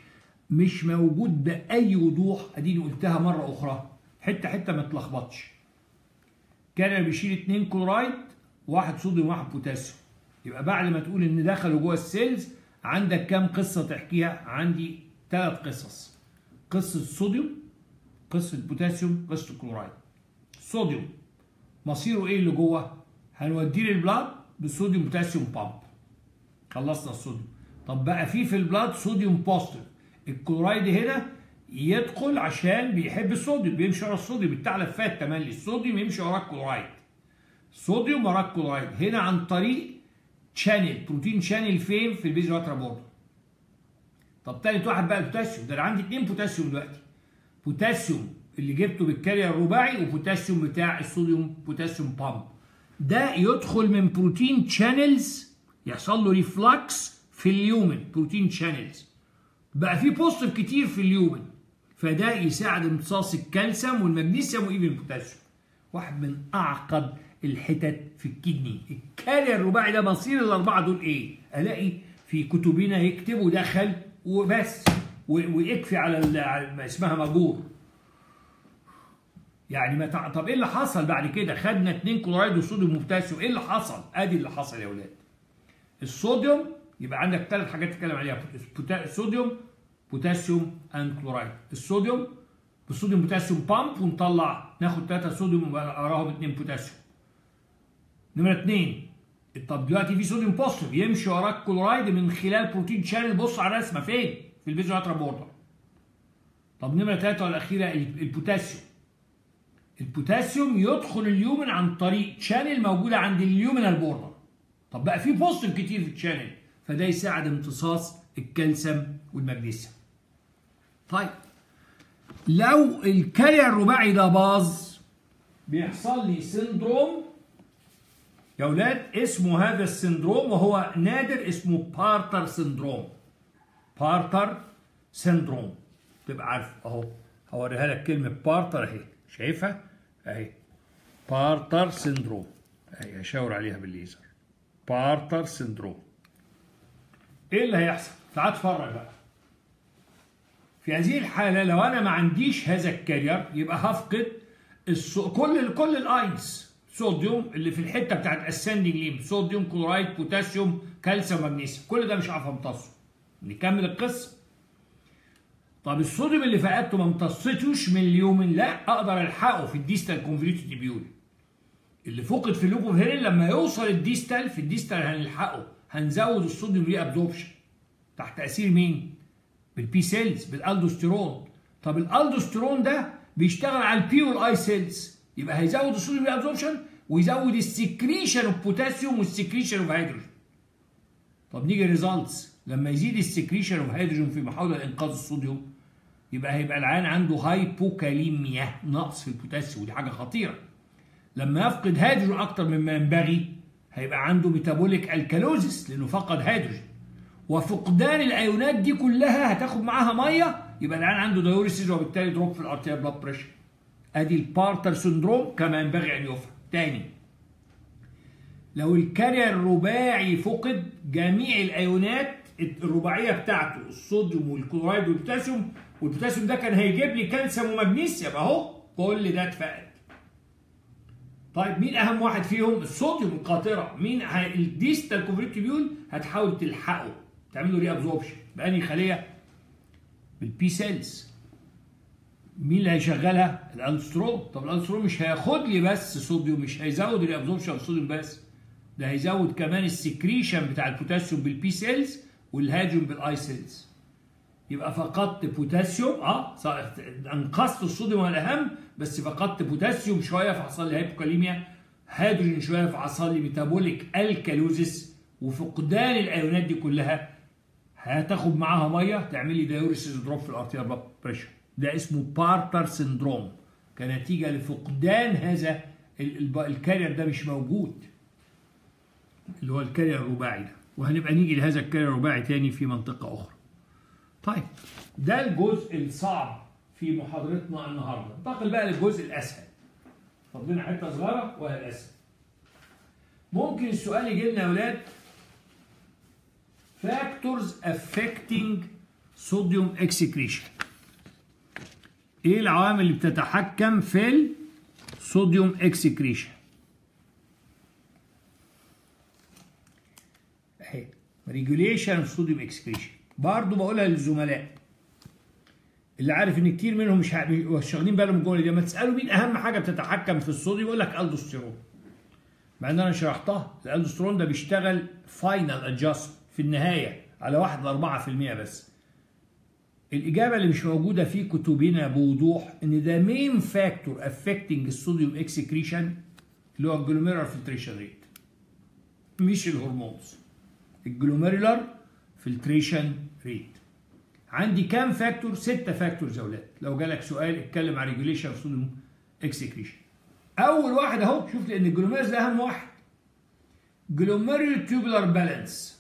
مش موجود باي وضوح اديني قلتها مره اخرى حته حته ما تلخبطش كان بيشيل اتنين كلورايد واحد صوديوم وواحد بوتاسيوم يبقى بعد ما تقول ان دخلوا جوه السيلز عندك كام قصه تحكيها عندي ثلاث قصص قصه الصوديوم قصه البوتاسيوم قصه الكلورايد الصوديوم مصيره ايه اللي جوه هنوديه للبلاد بالصوديوم بوتاسيوم بامب خلصنا الصوديوم طب بقى في في البلاد صوديوم بوزيتيف الكلورايد هنا يدخل عشان بيحب الصوديوم بيمشي ورا الصوديوم بتاع لفات تملي الصوديوم يمشي ورا الكلورايد الصوديوم ورا الكلورايد هنا عن طريق شانل بروتين شانل فين في البيز واتر بورد طب تالت واحد بقى البوتاسيوم ده انا عندي اتنين بوتاسيوم دلوقتي بوتاسيوم اللي جبته بالكارير الرباعي وبوتاسيوم بتاع الصوديوم بوتاسيوم بامب ده يدخل من بروتين شانلز يحصل له ريفلكس في اليومن بروتين شانلز بقى في بوزيتيف كتير في اليومن فده يساعد امتصاص الكالسيوم والمغنيسيوم وايفن البوتاسيوم واحد من اعقد الحتت في الكدني الكارير الرباعي ده مصير الاربعه دول ايه الاقي في كتبنا يكتبوا دخل وبس ويكفي على ما اسمها مجور يعني ما تع... طب ايه اللي حصل بعد كده خدنا اتنين كلورايد وصوديوم وبوتاسيوم ايه اللي حصل ادي اللي حصل يا اولاد الصوديوم يبقى عندك ثلاث حاجات تتكلم عليها بوتا... صوديوم بوتاسيوم اند كلورايد الصوديوم بالصوديوم بوتاسيوم بامب ونطلع ناخد ثلاثه صوديوم وراهم اثنين بوتاسيوم نمره اثنين طب دلوقتي في صوديوم بوزيتيف يمشي وراك كلورايد من خلال بروتين شانل بص على الرسمه فين؟ في البيزو بوردر طب نمره ثلاثه والاخيره البوتاسيوم البوتاسيوم يدخل اليومن عن طريق شانل موجوده عند اليومينال بوردر طب بقى في بوزيتيف كتير في الشانل فده يساعد امتصاص الكالسيوم والمغنيسيوم طيب لو الكارير الرباعي ده باظ بيحصل لي سندروم يا اولاد اسمه هذا السندروم وهو نادر اسمه بارتر سندروم بارتر سندروم تبقى عارف اهو هوريها لك كلمه بارتر اهي شايفها اهي بارتر سندروم اهي هشاور عليها بالليزر بارتر سندروم ايه اللي هيحصل تعال اتفرج بقى في هذه الحاله لو انا ما عنديش هذا الكارير يبقى هفقد الصو... كل كل الاينز صوديوم اللي في الحته بتاعت اسندنج ليم صوديوم كلورايد بوتاسيوم كالسيوم مغنيسيوم كل ده مش هعرف امتصه نكمل القصه طب الصوديوم اللي فقدته ما امتصيتوش من اليومين لا اقدر الحقه في الديستال كونفريتد تيبيول اللي فقد في اللوب اوف هيرين لما يوصل الديستال في الديستال هنلحقه هنزود الصوديوم ري ابزوربشن تحت تاثير مين؟ بالبي سيلز بالالدوستيرون طب الالدوستيرون ده بيشتغل على البي والاي سيلز يبقى هيزود الصوديوم ري ابزوربشن ويزود السكريشن اوف بوتاسيوم والسكريشن اوف هيدروجين طب نيجي ريزلتس لما يزيد السكريشن اوف هيدروجين في محاوله لانقاذ الصوديوم يبقى هيبقى العيان عنده هايبوكاليميا نقص في البوتاسيوم ودي حاجه خطيره لما يفقد هيدروجين اكتر مما ينبغي هيبقى عنده ميتابوليك الكالوزيس لانه فقد هيدروجين وفقدان الايونات دي كلها هتاخد معاها ميه يبقى العيان عنده دايوريسيس وبالتالي دروب في الارتيال بلاد بريشر ادي البارتر سندروم كما ينبغي ان يفهم تاني لو الكارير الرباعي فقد جميع الايونات الرباعيه بتاعته الصوديوم والكلورايد والبوتاسيوم والبوتاسيوم ده كان هيجيب لي كالسيوم ومغنيسيوم اهو كل ده اتفقد طيب مين اهم واحد فيهم الصوديوم القاطره مين الديستال كونفرتيبيول هتحاول تلحقه تعمل له ري ابزوربشن باني خليه بالبي سيلز مين اللي هيشغلها الالسترون طب الالسترون مش هياخد لي بس صوديوم مش هيزود الري ابزوربشن الصوديوم بس ده هيزود كمان السكريشن بتاع البوتاسيوم بالبي سيلز والهاجم بالاي سيلز يبقى فقدت بوتاسيوم اه انقذت الصوديوم الاهم بس فقدت بوتاسيوم شويه فحصل لي هايبوكاليميا هيدروجين شويه فحصل لي ميتابوليك الكالوزيس وفقدان الايونات دي كلها هتاخد معاها ميه تعمل لي دايوريسيس دروب في الارتيال بلاد بريشر ده اسمه بارتر سندروم كنتيجه لفقدان هذا الكارير ده مش موجود اللي هو الكارير الرباعي ده وهنبقى نيجي لهذا الكارير الرباعي تاني في منطقه اخرى طيب ده الجزء الصعب في محاضرتنا النهارده انتقل بقى للجزء الاسهل فاضلين حته صغيره وهي الاسهل ممكن السؤال يجي لنا يا اولاد factors affecting صوديوم اكسكريشن ايه العوامل اللي بتتحكم في الصوديوم اكسكريشن اهي ريجوليشن اوف صوديوم اكسكريشن برضه بقولها للزملاء اللي عارف ان كتير منهم مش مش واخدين بالهم من الجمله دي لما تسالوا مين اهم حاجه بتتحكم في الصوديوم يقول لك الدوستيرون مع ان انا شرحتها الالدوستيرون ده بيشتغل فاينل ادجاست في النهايه على 1 ل 4% بس الاجابه اللي مش موجوده في كتبنا بوضوح ان ده مين فاكتور افكتنج الصوديوم اكسكريشن اللي هو الجلوميرال فلتريشن ريت مش الهرمونز الجلوميرولار فلتريشن ريت عندي كام فاكتور؟ ستة فاكتورز يا اولاد لو جالك سؤال اتكلم عن ريجوليشن اوف صوديوم اكسكريشن اول واحد اهو شوف لان الجلوميرز ده اهم واحد جلوميرول تيوبولار بالانس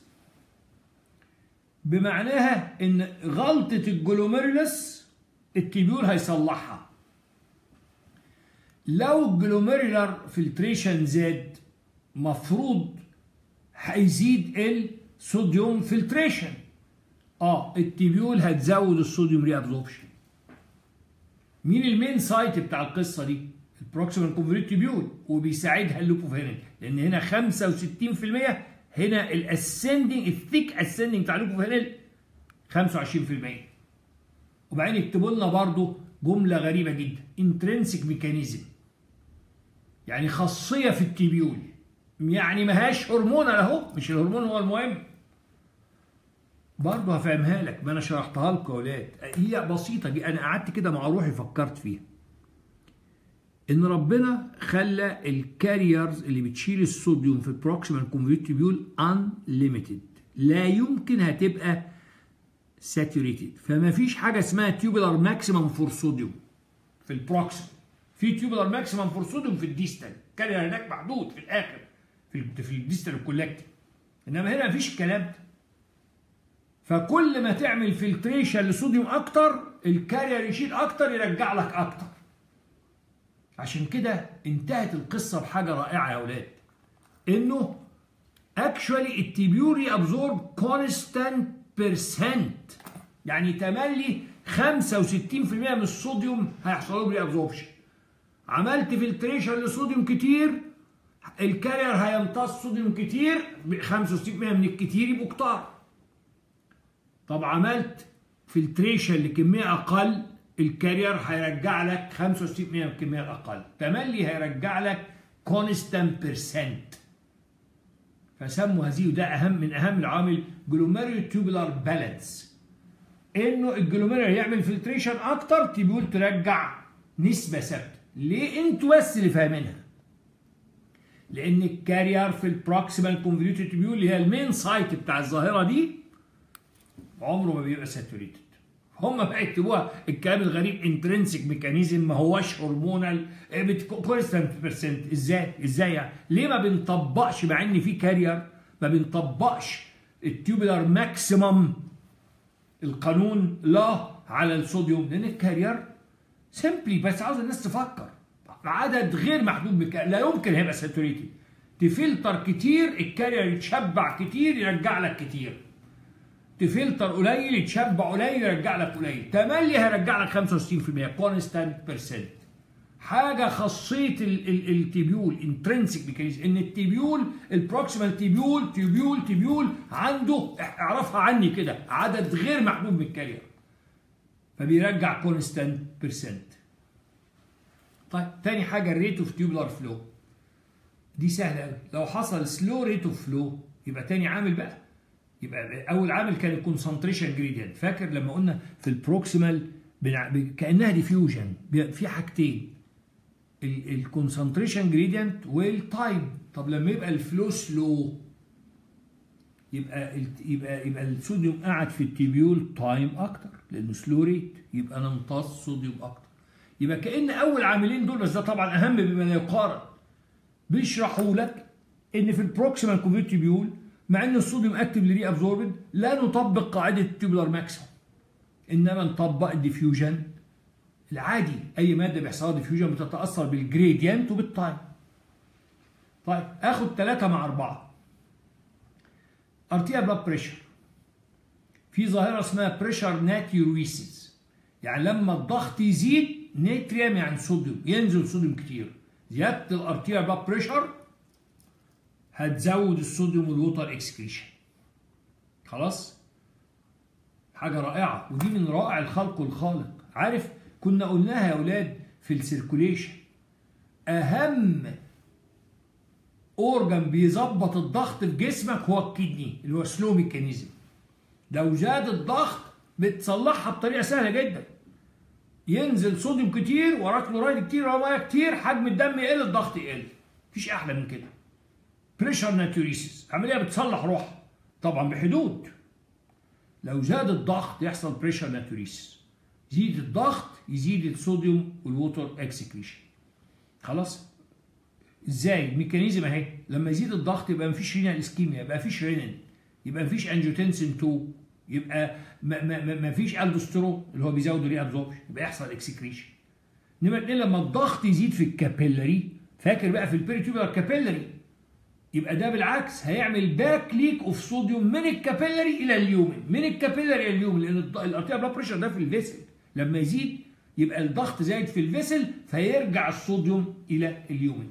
بمعناها ان غلطة الجلوميرولس التيبيول هيصلحها لو الجلوميرولار فلتريشن زاد مفروض هيزيد الصوديوم فلتريشن اه التيبيول هتزود الصوديوم ري ابزوربشن مين المين سايت بتاع القصه دي البروكسيمال كونفوليوت تيبيول وبيساعدها اللوبوفينين لان هنا 65% هنا الاسندنج الثيك اسندنج بتاع اللوبوفينين 25% وبعدين يكتبوا لنا برضه جمله غريبه جدا انترنسك ميكانيزم يعني خاصيه في التيبيول يعني ماهاش هرمون اهو مش الهرمون هو المهم برضه هفهمها لك ما انا شرحتها لكم يا ولاد هي بسيطه دي انا قعدت كده مع روحي فكرت فيها ان ربنا خلى الكاريرز اللي بتشيل الصوديوم في البروكسيمال كونفيوتيبيول ان ليميتد لا يمكن هتبقى ساتوريتد فما فيش حاجه اسمها تيوبولار ماكسيمم فور صوديوم في البروكسيمال في تيوبولار ماكسيمم فور صوديوم في الديستال كارير هناك محدود في الاخر في في الديستال الكولكتيف انما هنا مفيش الكلام ده فكل ما تعمل فلتريشن لصوديوم اكتر الكارير يشيل اكتر يرجع لك اكتر عشان كده انتهت القصه بحاجه رائعه يا اولاد انه اكشوالي التيبيوري ابزورب كونستانت بيرسنت يعني تملي 65% من الصوديوم هيحصل له ري ابزوربشن عملت فلتريشن لصوديوم كتير الكارير هيمتص صوديوم كتير 65% من الكتير يبقوا كتار طب عملت فلتريشن لكميه اقل الكارير هيرجع لك 65% من الكميه الاقل تملي هيرجع لك كونستانت بيرسنت فسموا هذه وده اهم من اهم العوامل جلوميريو تيوبولار بالانس انه الجلوميريو يعمل فلتريشن اكتر تبيول ترجع نسبه ثابته ليه انتوا بس اللي فاهمينها لان الكارير في البروكسيمال كونفوليوتد تيبيول اللي هي المين سايت بتاع الظاهره دي عمره ما بيبقى ساتوريتد هم بقى يكتبوها الكلام الغريب انترنسك ميكانيزم ما هوش هرمونال كونستانت بيرسنت ازاي ازاي يعني ليه ما بنطبقش مع ان في كارير ما بنطبقش التيوبولار ماكسيمم القانون لا على الصوديوم لان الكارير سيمبلي بس عاوز الناس تفكر عدد غير محدود بك... لا يمكن هيبقى ساتوريتد تفلتر كتير الكارير يتشبع كتير يرجع لك كتير تفلتر قليل يتشبع قليل يرجع لك قليل تملي هيرجع لك 65% كونستانت بيرسنت حاجه خاصيه التيبيول انترنسك ميكانيزم ان التيبيول البروكسيمال تيبيول تيبيول تيبيول عنده اعرفها عني كده عدد غير محدود من الكارير فبيرجع كونستانت بيرسنت طيب تاني حاجه الريت اوف تيوبولار فلو دي سهله قوي لو حصل سلو ريت اوف فلو يبقى تاني عامل بقى يبقى اول عامل كان الكونسنتريشن جريدينت فاكر لما قلنا في البروكسيمال كانها ديفيوجن في حاجتين الكونسنتريشن جريدينت والتايم طب لما يبقى الفلو سلو يبقى يبقى يبقى الصوديوم قاعد في التيبيول تايم اكتر لانه سلو ريت يبقى انا امتص صوديوم اكتر يبقى كان اول عاملين دول بس ده طبعا اهم بما لا يقارن بيشرحوا لك ان في البروكسيمال كونفيوت تيبيول مع ان الصوديوم اكتف لري ابزوربد لا نطبق قاعده التيوبولار ماكسيموم انما نطبق الديفيوجن العادي اي ماده بيحصل لها ديفيوجن بتتاثر بالجريدينت وبالتايم طيب اخد ثلاثة مع أربعة ارتيا بلاد بريشر في ظاهره اسمها بريشر ناتيوريسيس يعني لما الضغط يزيد نيتريم يعني صوديوم ينزل صوديوم كتير زياده الارتيريال بلاد بريشر هتزود الصوديوم والووتر اكسكريشن خلاص حاجه رائعه ودي من رائع الخلق والخالق عارف كنا قلناها يا اولاد في السيركوليشن اهم اورجان بيظبط الضغط في جسمك هو الكدني اللي هو سلو ميكانيزم لو زاد الضغط بتصلحها بطريقه سهله جدا ينزل صوديوم كتير وراه كلورايد كتير وراه ميه كتير حجم الدم يقل الضغط يقل مفيش احلى من كده بريشر ناتوريسيس عمليه بتصلح روحها طبعا بحدود لو زاد الضغط يحصل بريشر ناتوريسيس يزيد الضغط يزيد الصوديوم والووتر اكسكريشن خلاص ازاي الميكانيزم اهي لما يزيد الضغط يبقى مفيش رينال اسكيميا يبقى مفيش رينين يبقى مفيش انجيوتنسين 2 يبقى ما فيش الدوسترون اللي هو بيزود الري ابزوربشن يبقى يحصل اكسكريشن نمرة اتنين لما الضغط يزيد في الكابيلاري فاكر بقى في البيريتوبيولار كابيلاري يبقى ده بالعكس هيعمل باك ليك اوف صوديوم من الكابيلاري الى اليومن من الكابيلاري الى اليومن لان الارتيال بلاد بريشر ده في الفيسل لما يزيد يبقى الضغط زايد في الفيسل فيرجع الصوديوم الى اليومن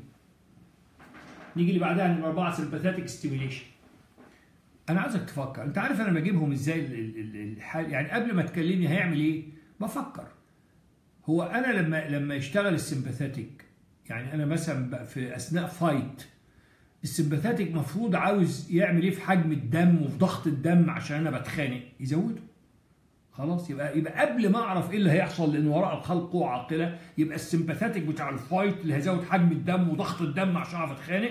نيجي اللي بعدها نمرة أربعة سمباثيتك ستيميليشن انا عايزك تفكر انت عارف انا بجيبهم ازاي الحال يعني قبل ما تكلمني هيعمل ايه بفكر هو انا لما لما يشتغل السمباثيتك يعني انا مثلا في اثناء فايت السمباثيتك مفروض عاوز يعمل ايه في حجم الدم وفي ضغط الدم عشان انا بتخانق يزوده خلاص يبقى يبقى قبل ما اعرف ايه اللي هيحصل لان وراء الخلق قوه عاقله يبقى السمباثيتك بتاع الفايت اللي هيزود حجم الدم وضغط الدم عشان اعرف اتخانق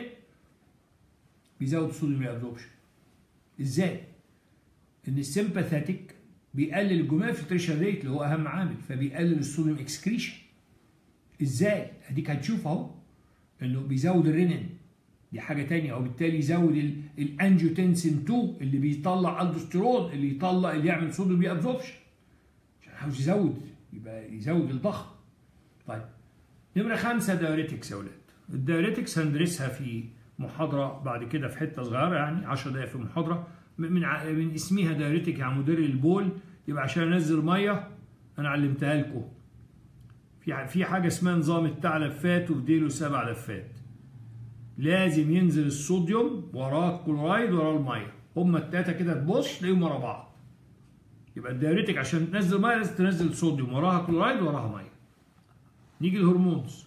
بيزود الصوديوم ابزوربشن ازاي؟ ان السمباثيتك بيقلل الجمال فلتريشن ريت اللي هو اهم عامل فبيقلل الصوديوم اكسكريشن ازاي؟ اديك هتشوف اهو انه بيزود الرينين دي حاجه تانية وبالتالي يزود الانجيوتنسين 2 اللي بيطلع الدوستيرون اللي يطلع اللي يعمل صوديوم بي ابزوربشن عشان عاوز يزود يبقى يزود الضغط طيب نمره خمسه دايوريتكس يا اولاد الدايوريتكس هندرسها في محاضرة بعد كده في حتة صغيرة يعني 10 دقايق في المحاضرة من من اسمها دايرتك يعني مدير البول يبقى عشان انزل مية انا علمتها لكم في في حاجة اسمها نظام التع لفات وفي ديله سبع لفات لازم ينزل الصوديوم وراه الكلورايد وراه المية هما التلاتة كده تبص تلاقيهم ورا بعض يبقى الدايرتك عشان تنزل مية لازم تنزل صوديوم وراها كلورايد وراها مية نيجي الهرمونز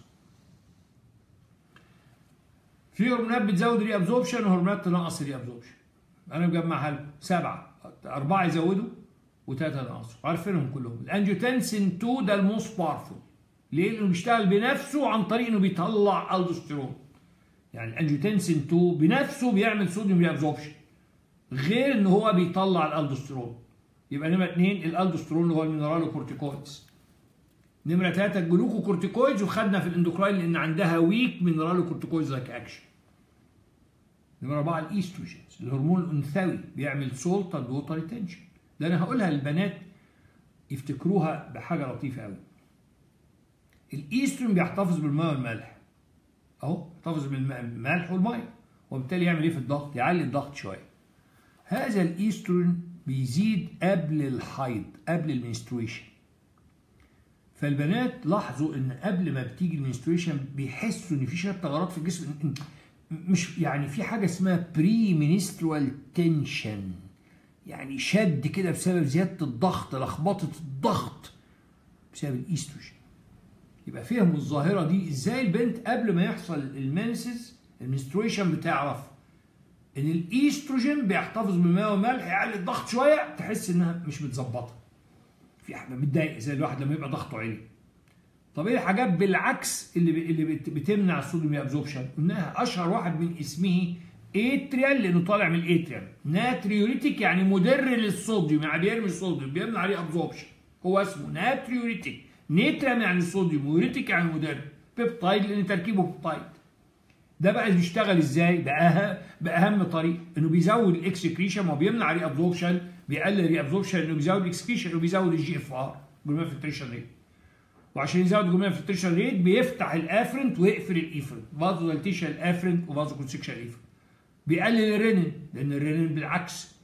في هرمونات بتزود ري ابزوربشن وهرمونات تنقص ري ابزوربشن انا مجمعها لكم سبعه اربعه يزودوا وثلاثه ينقصوا عارفينهم كلهم الانجيوتنسين 2 ده الموست باورفول ليه؟ لانه بيشتغل بنفسه عن طريق انه بيطلع الدوستيرون يعني الانجيوتنسين 2 بنفسه بيعمل صوديوم ري ابزوربشن غير ان هو بيطلع الالدوستيرون يبقى نمره اثنين الالدوستيرون اللي هو المينرالو كورتيكويدز نمره ثلاثه الجلوكو كورتيكويدز وخدنا في الاندوكراين لان عندها ويك مينرالو كورتيكويدز لايك اكشن نمرة أربعة الإيستروجينز الهرمون الأنثوي بيعمل سولت أند ووتر ريتنشن ده أنا هقولها للبنات يفتكروها بحاجة لطيفة أوي الإيستروجين بيحتفظ بالماء والملح أهو يحتفظ بالملح والمية وبالتالي يعمل إيه في الضغط؟ يعلي الضغط شوية هذا الإيستروجين بيزيد قبل الحيض قبل المنسترويشن فالبنات لاحظوا ان قبل ما بتيجي المنسترويشن بيحسوا ان في شويه تغيرات في الجسم مش يعني في حاجه اسمها بري منسترال تنشن يعني شد كده بسبب زياده الضغط لخبطه الضغط بسبب الايستروجين يبقى فهموا الظاهره دي ازاي البنت قبل ما يحصل المنسز المنسترويشن بتعرف ان الايستروجين بيحتفظ بالماء والملح يعلي الضغط شويه تحس انها مش متظبطه في حاجه متضايق زي الواحد لما يبقى ضغطه عالي طب ايه الحاجات بالعكس اللي اللي بتمنع الصوديوم ابزوربشن قلناها اشهر واحد من اسمه اتريال لانه طالع من الاتريال ناتريوريتيك يعني مدر للصوديوم يعني بيرمي الصوديوم بيمنع عليه ابزوربشن هو اسمه ناتريوريتيك نيترام يعني الصوديوم ويوريتيك يعني مدر بيبتايد لان تركيبه بيبتايد ده بقى بيشتغل ازاي بأه... باهم طريقه انه بيزود الاكسكريشن وبيمنع عليه ابزوربشن بيقلل الري ابزوربشن انه بيزود الاكسكريشن وبيزود الجي اف ار جلوميرال فلتريشن ريت وعشان يزود الجلوميرال فلتريشن ريت بيفتح الافرنت ويقفل الايفرنت فازو دايليتيشن الافرنت وفازو كونستكشن الافرنت بيقلل الرينين لان الرينين بالعكس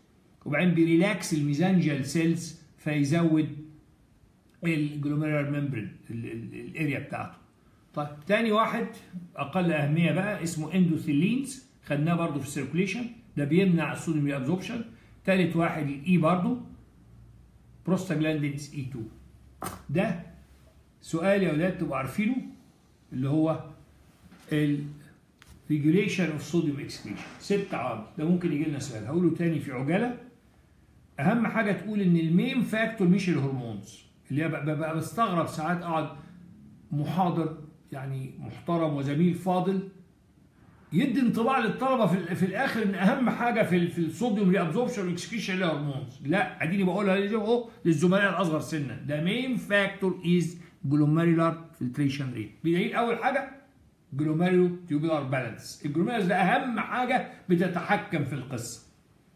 وبعدين بيريلاكس الميزانجيال سيلز فيزود الجلوميرال ممبرين الاريا بتاعته طيب تاني واحد اقل اهميه بقى اسمه اندوثيلينز خدناه برضو في السيركوليشن ده بيمنع الصوديوم ابزوربشن تالت واحد الاي برضو بروستاجلاندينز اي 2 ده سؤال يا ولاد تبقوا عارفينه اللي هو ال regulation of sodium excretion ست عوامل ده ممكن يجي لنا سؤال هقوله تاني في عجاله اهم حاجه تقول ان المين فاكتور مش الهرمونز اللي ببقى بستغرب ساعات اقعد محاضر يعني محترم وزميل فاضل يدي انطباع للطلبه في, في الاخر ان اهم حاجه في في الصوديوم ريابزوربشن واكسكريشن اللي هرمونز لا اديني بقولها اهو للزملاء الاصغر سنا ده مين فاكتور از جلوميرولار فلتريشن ريت بدليل اول حاجه جلوميريو تيوبولار بالانس الجلوميرولار ده اهم حاجه بتتحكم في القصه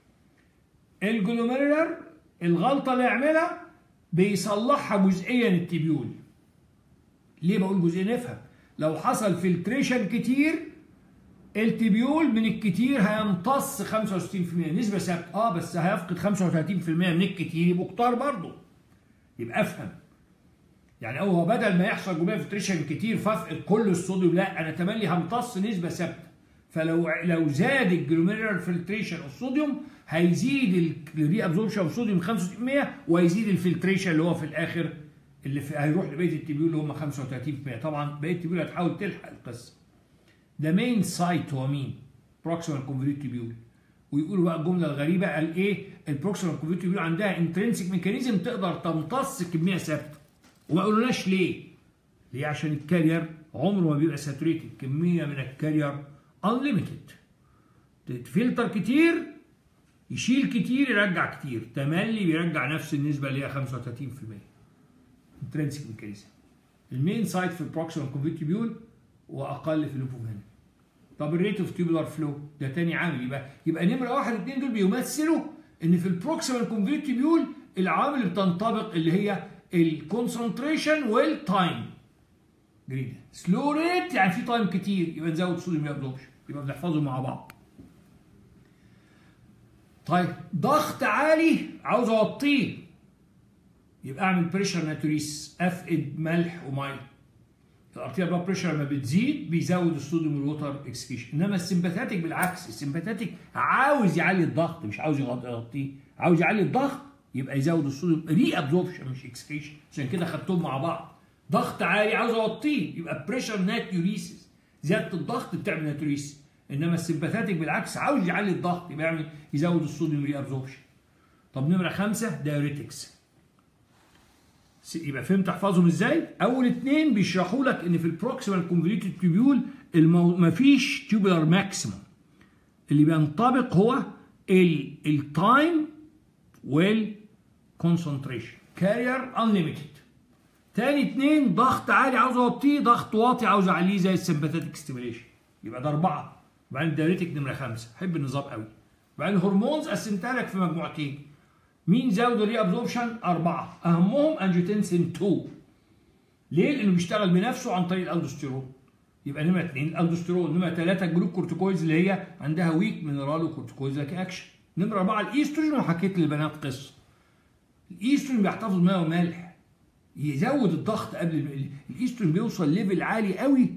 الجلوميرولار الغلطه اللي يعملها بيصلحها جزئيا التبيول ليه بقول جزئيا نفهم لو حصل فلتريشن كتير التبيول من الكتير هيمتص 65% نسبة ثابتة اه بس هيفقد 35% من الكتير يبقوا كتار برضه يبقى افهم يعني هو بدل ما يحصل جوايا فلتريشن كتير فافقد كل الصوديوم لا انا تملي همتص نسبة ثابتة فلو لو زاد الجلوميرولار فلتريشن الصوديوم هيزيد الري ابزوربشن اوف صوديوم 65% وهيزيد الفلتريشن اللي هو في الاخر اللي في هيروح لبقيه التبيول اللي هم 35% طبعا بقيه التبيول هتحاول تلحق القصه ده مين سايت هو مين؟ بروكسيمال كونفوليوت تبيول ويقولوا بقى الجمله الغريبه قال ايه؟ البروكسيمال كونفوليوت تبيول عندها انترنسيك ميكانيزم تقدر تمتص كميه ثابته وما قالولناش ليه؟ ليه؟ عشان الكارير عمره ما بيبقى ساتوريتد كميه من الكارير انليمتد تفلتر كتير يشيل كتير يرجع كتير تملي بيرجع نفس النسبه اللي هي 35% انترنسيك ميكانيزم المين سايت في البروكسيمال كونفوليوت تبيول واقل في الليفوفين طب الريت اوف تيوبولار فلو ده تاني عامل يبقى يبقى نمره واحد واثنين دول بيمثلوا ان في البروكسيمال كونفوليوت تبيول العوامل اللي بتنطبق اللي هي الكونسنتريشن والتايم جريد سلو ريت يعني في تايم كتير يبقى نزود صوديوم ابزوربشن يبقى بنحفظهم مع بعض طيب ضغط عالي عاوز اوطيه يبقى اعمل بريشر ناتوريس افقد ملح وميه الارتيال بلاد بريشر لما بتزيد بيزود الصوديوم والوتر اكسكريشن انما السمباثاتيك بالعكس السمباثاتيك عاوز يعلي الضغط مش عاوز يغطيه عاوز يعلي الضغط يبقى يزود الصوديوم ري ابزوربشن مش اكسكريشن عشان كده خدتهم مع بعض ضغط عالي عاوز اوطيه يبقى بريشر ناتوريسيس زياده الضغط بتعمل ناتوريسيس انما السمباثاتيك بالعكس عاوز يعلي الضغط يبقى يعمل يزود الصوديوم ري ابزوربشن طب نمره خمسه دايوريتكس يبقى فهمت احفظهم ازاي؟ اول اتنين بيشرحوا لك ان في البروكسيمال كونفوليوتد تيبيول المو... مفيش تيوبولار ماكسيموم اللي بينطبق هو التايم والكونسنتريشن كارير انليميتد تاني اتنين ضغط عالي عاوز اوطيه ضغط واطي عاوز اعليه زي السمباثيك ستيميليشن يبقى ده اربعه وبعدين دايريتك نمره خمسه حب النظام قوي وبعدين الهرمونز قسمتها لك في مجموعتين مين زود الري ابزوربشن؟ أربعة أهمهم أنجيوتنسين 2 ليه؟ لأنه بيشتغل بنفسه عن طريق الألدوستيرون يبقى نمرة اثنين الألدوستيرون نمرة ثلاثة الجلوكورتيكويدز اللي هي عندها ويك مينرال وكورتيكويدز لك أكشن نمرة أربعة الإيستروجين وحكيت للبنات قصة الإيستروجين بيحتفظ ماء وملح يزود الضغط قبل الإيستروجين بيوصل ليفل عالي قوي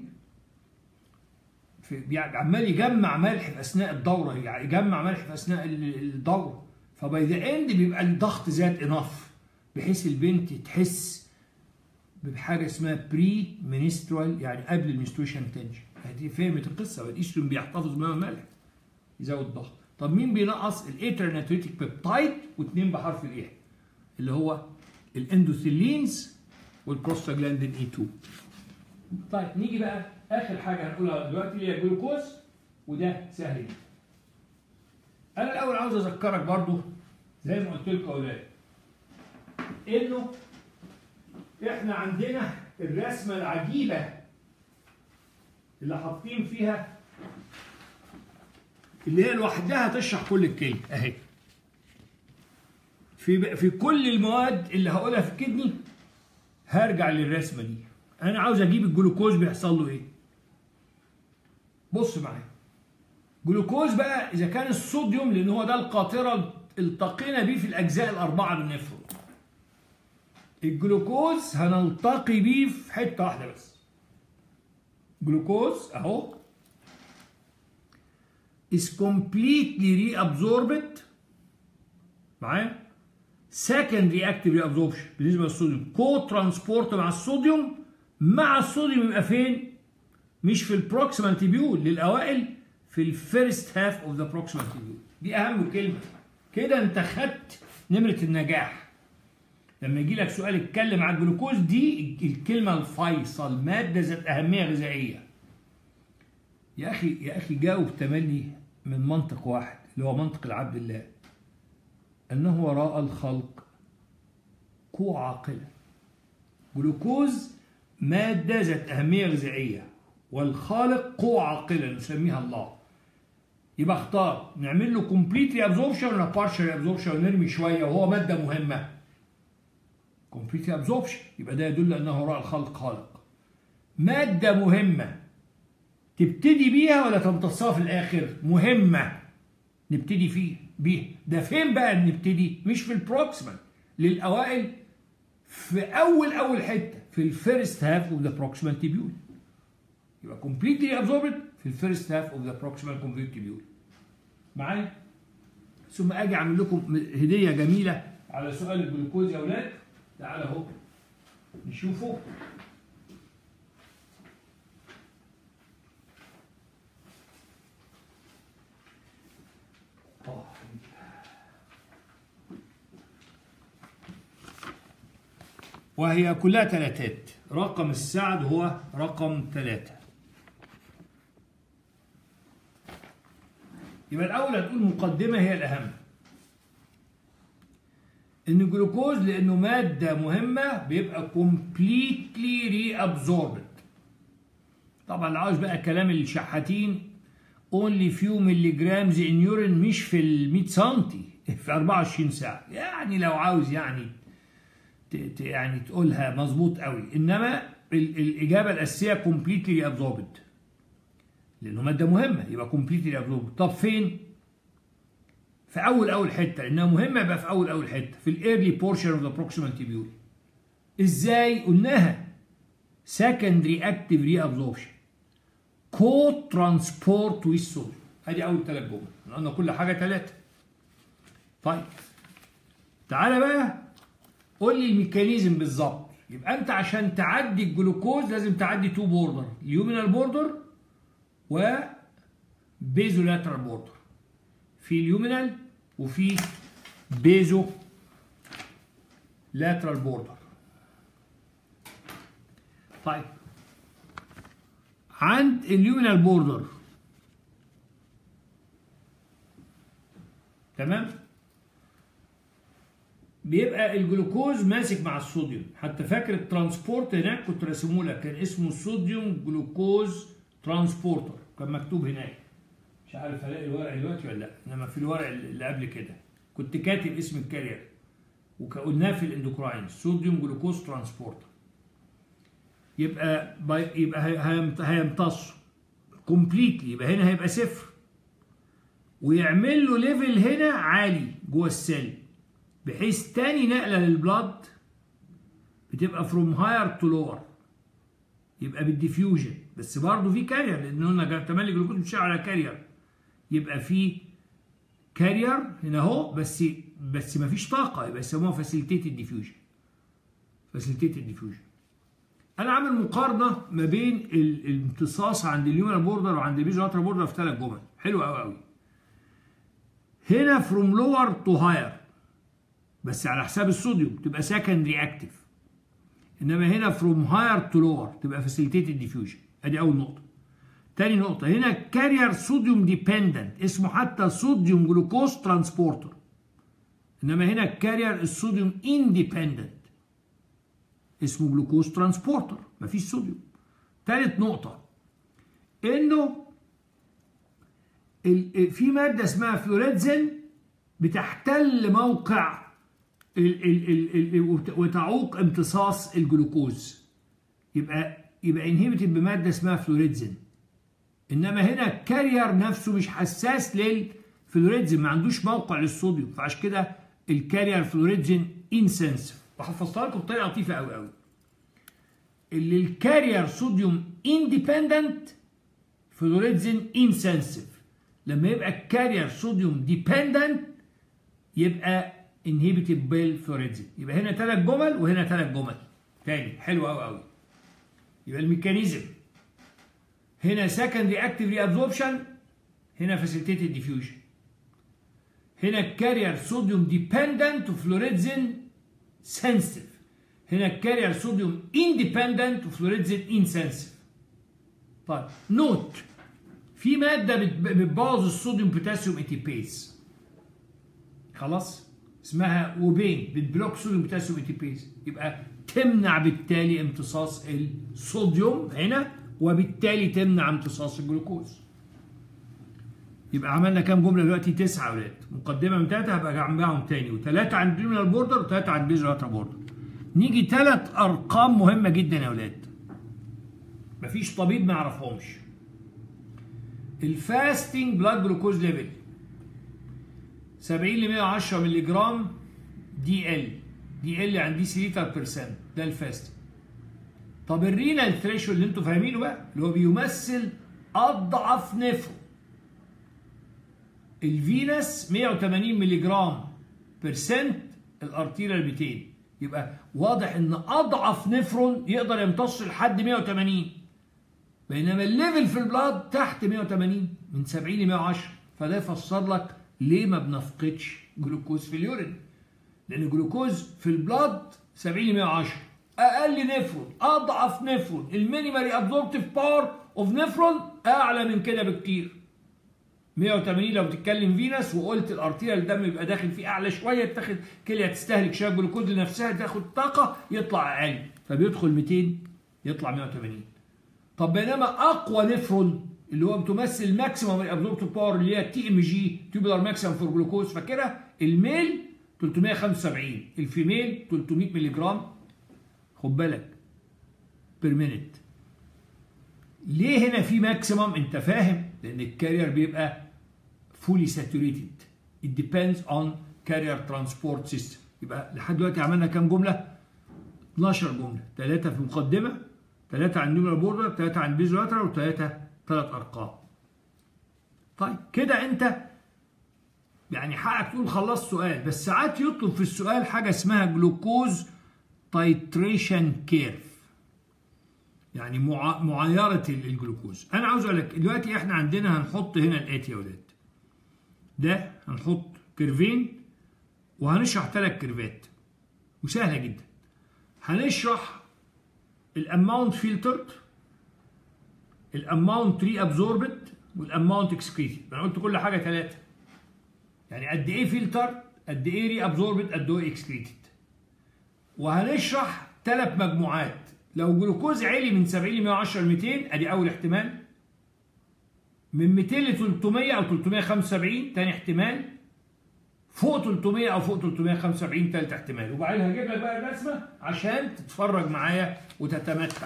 في عمال يجمع ملح في أثناء الدورة يعني يجمع ملح في أثناء الدورة فباي ذا اند بيبقى الضغط زاد انف بحيث البنت تحس بحاجه اسمها بري منسترال يعني قبل المنستريشن تنشن هذه فهمت القصه والايستروجين بيحتفظ بماء ملح يزود الضغط طب مين بينقص الاترناتريتيك بيبتايد واثنين بحرف الايه اللي هو الاندوثيلينز والبروستاجلاندين اي 2 طيب نيجي بقى اخر حاجه هنقولها دلوقتي اللي هي الجلوكوز وده سهل جدا انا الاول عاوز اذكرك برضو زي ما قلت لكم اولاد انه احنا عندنا الرسمه العجيبه اللي حاطين فيها اللي هي لوحدها تشرح كل الكلمه اهي في في كل المواد اللي هقولها في الكدني هرجع للرسمه دي انا عاوز اجيب الجلوكوز بيحصل له ايه بص معايا جلوكوز بقى اذا كان الصوديوم لان هو ده القاطره التقينا بيه في الأجزاء الأربعة بالنفرون الجلوكوز هنلتقي بيه في حتة واحدة بس جلوكوز أهو is completely reabsorbed معايا second reactive reabsorption بالنسبة للصوديوم كو ترانسبورت مع الصوديوم مع الصوديوم يبقى فين؟ مش في البروكسيمال تيبيول للأوائل في الفيرست هاف اوف ذا بروكسيمال تيبيول دي أهم كلمة كده أنت خدت نمرة النجاح لما يجي لك سؤال اتكلم عن الجلوكوز دي الكلمة الفيصل مادة ذات أهمية غذائية يا أخي يا أخي جاوب تملي من منطق واحد اللي هو منطق العبد الله أنه وراء الخلق قوة عاقلة جلوكوز مادة ذات أهمية غذائية والخالق قوة عاقلة نسميها الله يبقى اختار نعمل له كومبليت ابزوربشن ولا بارشال ابزوربشن ونرمي شويه وهو ماده مهمه كومبليت ابزوربشن يبقى ده يدل انه وراء الخلق خالق ماده مهمه تبتدي بيها ولا تمتصها في الاخر مهمه نبتدي فيه بيها ده فين بقى بنبتدي مش في البروكسيمال للاوائل في اول اول حته في الفيرست هاف اوف ذا بروكسيمال تيبيول يبقى كومبليتلي ابزوربد في الفيرست هاف اوف ذا بروكسيمال كومبليت تيبيول معايا ثم اجي اعمل لكم هديه جميله على سؤال الجلوكوز يا اولاد تعالى اهو نشوفه وهي كلها ثلاثات رقم السعد هو رقم ثلاثة يبقى الأول هتقول مقدمة هي الأهم إن الجلوكوز لأنه مادة مهمة بيبقى completely reabsorbed طبعا اللي عاوز بقى كلام الشحاتين only few milligrams in urine مش في ال 100 سنتي في 24 ساعة يعني لو عاوز يعني يعني تقولها مظبوط قوي انما الاجابه الاساسيه كومبليتلي ابزوربد لانه ماده مهمه يبقى كومبليتلي ابزوربد طب فين في اول اول حته لانها مهمه يبقى في اول اول حته في الايرلي بورشن اوف ذا بروكسيمال تيبيول ازاي قلناها سكندري اكتيف ري ابزوربشن كو ترانسبورت والسول ادي اول ثلاث جمل قلنا كل حاجه ثلاثه طيب تعالى بقى قول لي الميكانيزم بالظبط يبقى انت عشان تعدي الجلوكوز لازم تعدي تو بوردر اليومينال بوردر و بيزولاترال بوردر في اليومينال وفي بيزو لاترال بوردر طيب عند اليومينال بوردر تمام بيبقى الجلوكوز ماسك مع الصوديوم حتى فاكر الترانسبورت هناك كنت راسمه لك كان اسمه صوديوم جلوكوز ترانسبورتر كان مكتوب هناك مش عارف هلاقي الورق دلوقتي ولا لا انما في الورق اللي قبل كده كنت كاتب اسم الكارير وقلناه في الاندوكراين صوديوم جلوكوز ترانسبورتر يبقى يبقى هيمتص كومبليتلي يبقى هنا هيبقى صفر ويعمل له ليفل هنا عالي جوه السيل بحيث تاني نقله للبلاد بتبقى فروم هاير تو لور يبقى بالديفيوجن بس برضه في كارير لان قلنا تملي جلوكوز بيشتغل على كارير يبقى في كارير هنا اهو بس بس ما فيش طاقه يبقى يسموها فاسيليتيتد ديفيوجن فاسيليتيتد ديفيوجن انا عامل مقارنه ما بين الامتصاص عند اليومينال بوردر وعند البيزولاترال بوردر في ثلاث جمل حلو قوي قوي هنا فروم لور تو هاير بس على حساب الصوديوم تبقى سكندري اكتف انما هنا فروم هاير تو لور تبقى فاسيليتيتد ديفيوجن ادي اول نقطه تاني نقطه هنا كارير صوديوم ديبندنت اسمه حتى صوديوم جلوكوز ترانسبورتر انما هنا كارير الصوديوم اندبندنت اسمه جلوكوز ترانسبورتر مفيش صوديوم تالت نقطه انه في ماده اسمها فلوريدزين بتحتل موقع ال ال ال وتعوق امتصاص الجلوكوز يبقى يبقى انهبتد بماده اسمها فلوريدزين انما هنا الكارير نفسه مش حساس فلوريدزن ما عندوش موقع للصوديوم فعشان كده الكارير فلوريدزن انسنسيف وهفصلها لكم بطريقه لطيفه قوي قوي اللي الكارير صوديوم اندبندنت فلوريدزن انسنسيف لما يبقى الكارير صوديوم ديبندنت يبقى انهبيتد بالفلوريدزن يبقى هنا ثلاث جمل وهنا ثلاث جمل تاني حلو قوي قوي يبقى الميكانيزم هنا سكندري اكتيف ري ابزوربشن هنا فاسيليتيتد ديفيوجن هنا الكارير صوديوم ديبندنت وفلوريدزن سنسيتيف هنا الكارير صوديوم اندبندنت وفلوريدزن انسنسيف طيب نوت في ماده بتبوظ الصوديوم بوتاسيوم ايتيبيز خلاص اسمها وبين بتبلوك صوديوم بوتاسيوم ايتيبيز يبقى تمنع بالتالي امتصاص الصوديوم هنا وبالتالي تمنع امتصاص الجلوكوز يبقى عملنا كام جمله دلوقتي تسعه اولاد مقدمه من ثلاثه هبقى جمعهم تاني وثلاثه عند البيزنال بوردر وثلاثه عند البيزنال بوردر نيجي ثلاث ارقام مهمه جدا يا اولاد مفيش طبيب ما يعرفهمش الفاستنج بلاد جلوكوز ليفل 70 ل 110 مللي جرام دي ال دي ال عندي 3 لتر بيرسنت ده الفاستنج طب الرينال ثريشولد اللي انتوا فاهمينه بقى اللي هو بيمثل اضعف نفر الفينس 180 مللي جرام بيرسنت الارتيريال 200 يبقى واضح ان اضعف نفرون يقدر يمتص لحد 180 بينما الليفل في البلاد تحت 180 من 70 ل 110 فده يفسر لك ليه ما بنفقدش جلوكوز في اليورين لان الجلوكوز في البلاد 70 ل 110 اقل نفرون اضعف نفرون المينيمالي ابزوربتيف باور اوف نفرون اعلى من كده بكتير 180 لو بتتكلم فينس وقلت الارتيريال الدم يبقى داخل فيه اعلى شويه تاخد كليه تستهلك شويه جلوكوز لنفسها تاخد طاقه يطلع اقل فبيدخل 200 يطلع 180 طب بينما اقوى نفرون اللي هو بتمثل ماكسيمم الابزوربتيف باور اللي هي تي ام جي تيوبولار ماكسيمم فور جلوكوز فاكرها الميل 375 الفيميل 300 مللي جرام خد بالك بير مينيت ليه هنا في ماكسيمم انت فاهم لان الكارير بيبقى فولي ساتوريتد it depends on carrier transport system يبقى لحد دلوقتي عملنا كام جمله 12 جمله ثلاثه في المقدمه ثلاثه عن نيومرال بوردر ثلاثه عن بيزولاترال وثلاثه ثلاث ارقام طيب كده انت يعني حقك تقول خلصت سؤال بس ساعات يطلب في السؤال حاجه اسمها جلوكوز تايتريشن كيرف يعني مع... معايرة الجلوكوز أنا عاوز أقول لك دلوقتي إحنا عندنا هنحط هنا الآتي يا ولاد ده هنحط كيرفين وهنشرح ثلاث كيرفات وسهلة جدا هنشرح الاماونت فلترد الاماونت ري ابزوربد والاماونت اكسكريتد انا قلت كل حاجه ثلاثه يعني قد ايه فلتر قد ايه ري ابزوربد قد ايه اكسكريتد وهنشرح ثلاث مجموعات لو جلوكوز عالي من 70 ل 110 ل 200 ادي اول احتمال من 200 ل 300 او 375 تاني احتمال فوق 300 او فوق 375 تالت احتمال وبعدين هجيب لك بقى الرسمه عشان تتفرج معايا وتتمتع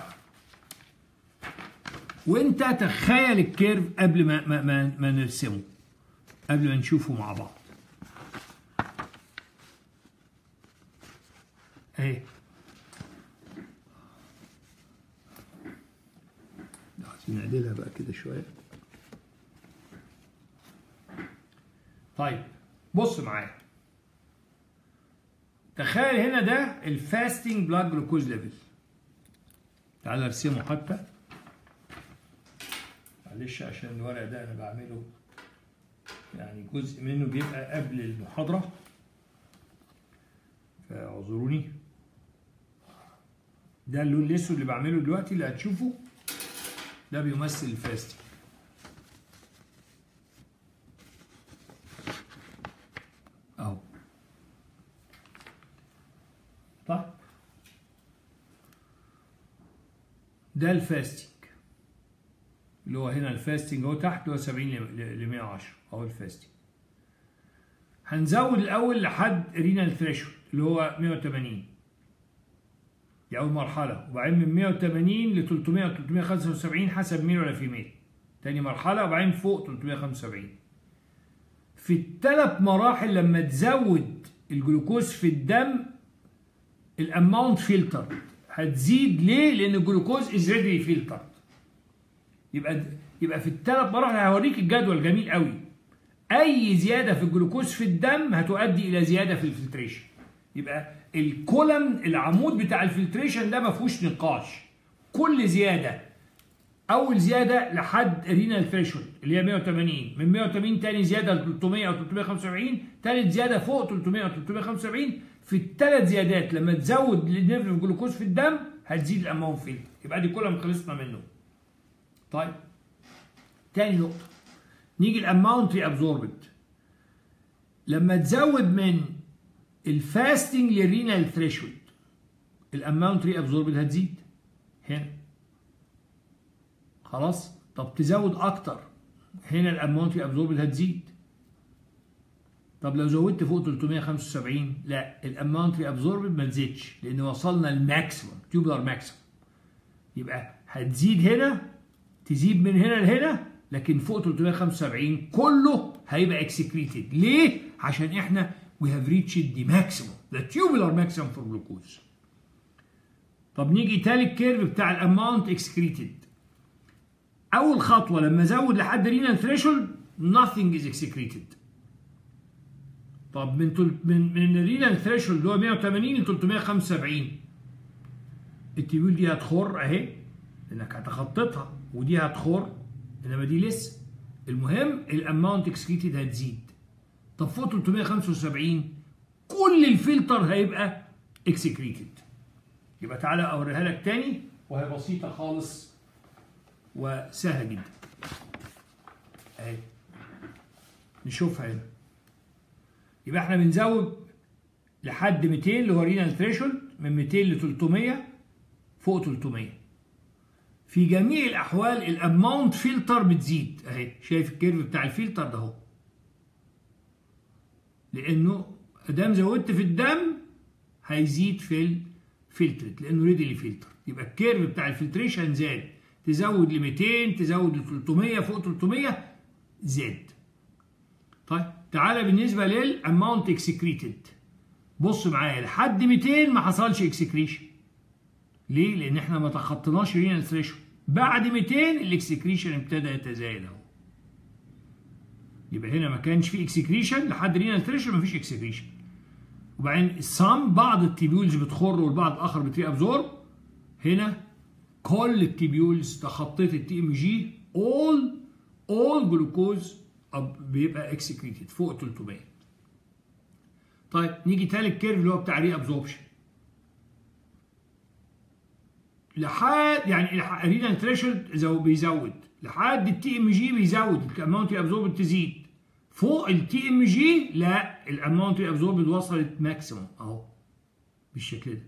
وانت تخيل الكيرف قبل ما ما, ما, ما نرسمه قبل ما نشوفه مع بعض اهي عايزين نعدلها بقى كده شويه طيب بص معايا تخيل هنا ده الفاستنج بلاد جلوكوز ليفل تعال ارسمه حتى معلش عشان الورق ده انا بعمله يعني جزء منه بيبقى قبل المحاضرة فاعذروني ده اللون الاسود اللي بعمله دلوقتي اللي هتشوفه ده بيمثل الفاستنج اهو طيب ده الفاستنج اللي هو هنا الفاستنج اهو تحت اللي هو 70 ل 110 اهو الفاستنج هنزود الاول لحد رينال ثريشولد اللي هو 180 دي اول مرحله وبعدين من 180 ل 300 و 375 حسب ميل ولا فيميل تاني مرحله وبعدين فوق 375 في الثلاث مراحل لما تزود الجلوكوز في الدم الاماونت فلتر هتزيد ليه؟ لان الجلوكوز از ريدي فلتر يبقى يبقى في الثلاث مراحل هوريك الجدول جميل قوي اي زياده في الجلوكوز في الدم هتؤدي الى زياده في الفلتريشن يبقى الكولم العمود بتاع الفلتريشن ده ما فيهوش نقاش كل زياده اول زياده لحد رينال ثريشولد اللي هي 180 من 180 تاني زياده ل 300 او 375 تالت زياده فوق 300 او 375 في الثلاث زيادات لما تزود النيرف الجلوكوز في الدم هتزيد الاماونت فيه يبقى دي كلها خلصنا منه طيب تاني نقطه نيجي الاماونت ري ابزوربد لما تزود من الفاستنج للرينال ثريشولد الاماونت ري ابزوربد هتزيد هنا خلاص طب تزود اكتر هنا الاماونت ري ابزوربد هتزيد طب لو زودت فوق 375 لا الاماونت ري ابزوربد ما تزيدش لان وصلنا الماكسيموم تيوبلر ماكسيموم يبقى هتزيد هنا تزيد من هنا لهنا لكن فوق 375 كله هيبقى اكسكريتد ليه؟ عشان احنا we have reached the maximum the tubular maximum for glucose طب نيجي تالت كيرف بتاع الاماونت اكسكريتد اول خطوه لما ازود لحد رينال ثريشولد nothing is excreted طب من تل... من من الرينال ثريشولد اللي هو 180 ل 375 التيبول دي هتخر اهي لانك هتخططها ودي هتخر انما دي لسه المهم الاماونت اكسكريتد هتزيد طب فوق 375 كل الفلتر هيبقى اكسكريتد يبقى تعالى اوريها لك تاني وهي بسيطه خالص وسهله جدا اهي نشوفها هنا يبقى احنا بنزود لحد 200 اللي هو رينال ثريشولد من 200 ل 300 فوق 300 في جميع الاحوال الاماونت فلتر بتزيد اهي شايف الكيرف بتاع الفلتر ده اهو لانه ادام زودت في الدم هيزيد في الفلترت لانه ريدي فلتر يبقى الكيرف بتاع الفلتريشن زاد تزود ل 200 تزود ل 300 فوق 300 زاد طيب تعالى بالنسبه للاماونت اكسكريتد بص معايا لحد 200 ما حصلش اكسكريشن ليه؟ لان احنا ما تخطيناش رينال ثريشولد بعد 200 الاكسكريشن ابتدى يتزايد اهو يبقى هنا ما كانش في اكسكريشن لحد رينال ثريشولد ما فيش اكسكريشن وبعدين الصم بعض التيبيولز بتخر والبعض الاخر بتري ابزورب هنا كل التيبيولز تخطيت التي ام جي اول اول جلوكوز بيبقى اكسكريتد فوق 300 طيب نيجي تالت كيرف اللي هو بتاع ري ابزوربشن لحد يعني رينال ثريشولد بيزود لحد التي ام جي بيزود الاماونت ابزورب تزيد فوق التي ام جي لا الاماونت ابزورب وصلت ماكسيموم اهو بالشكل ده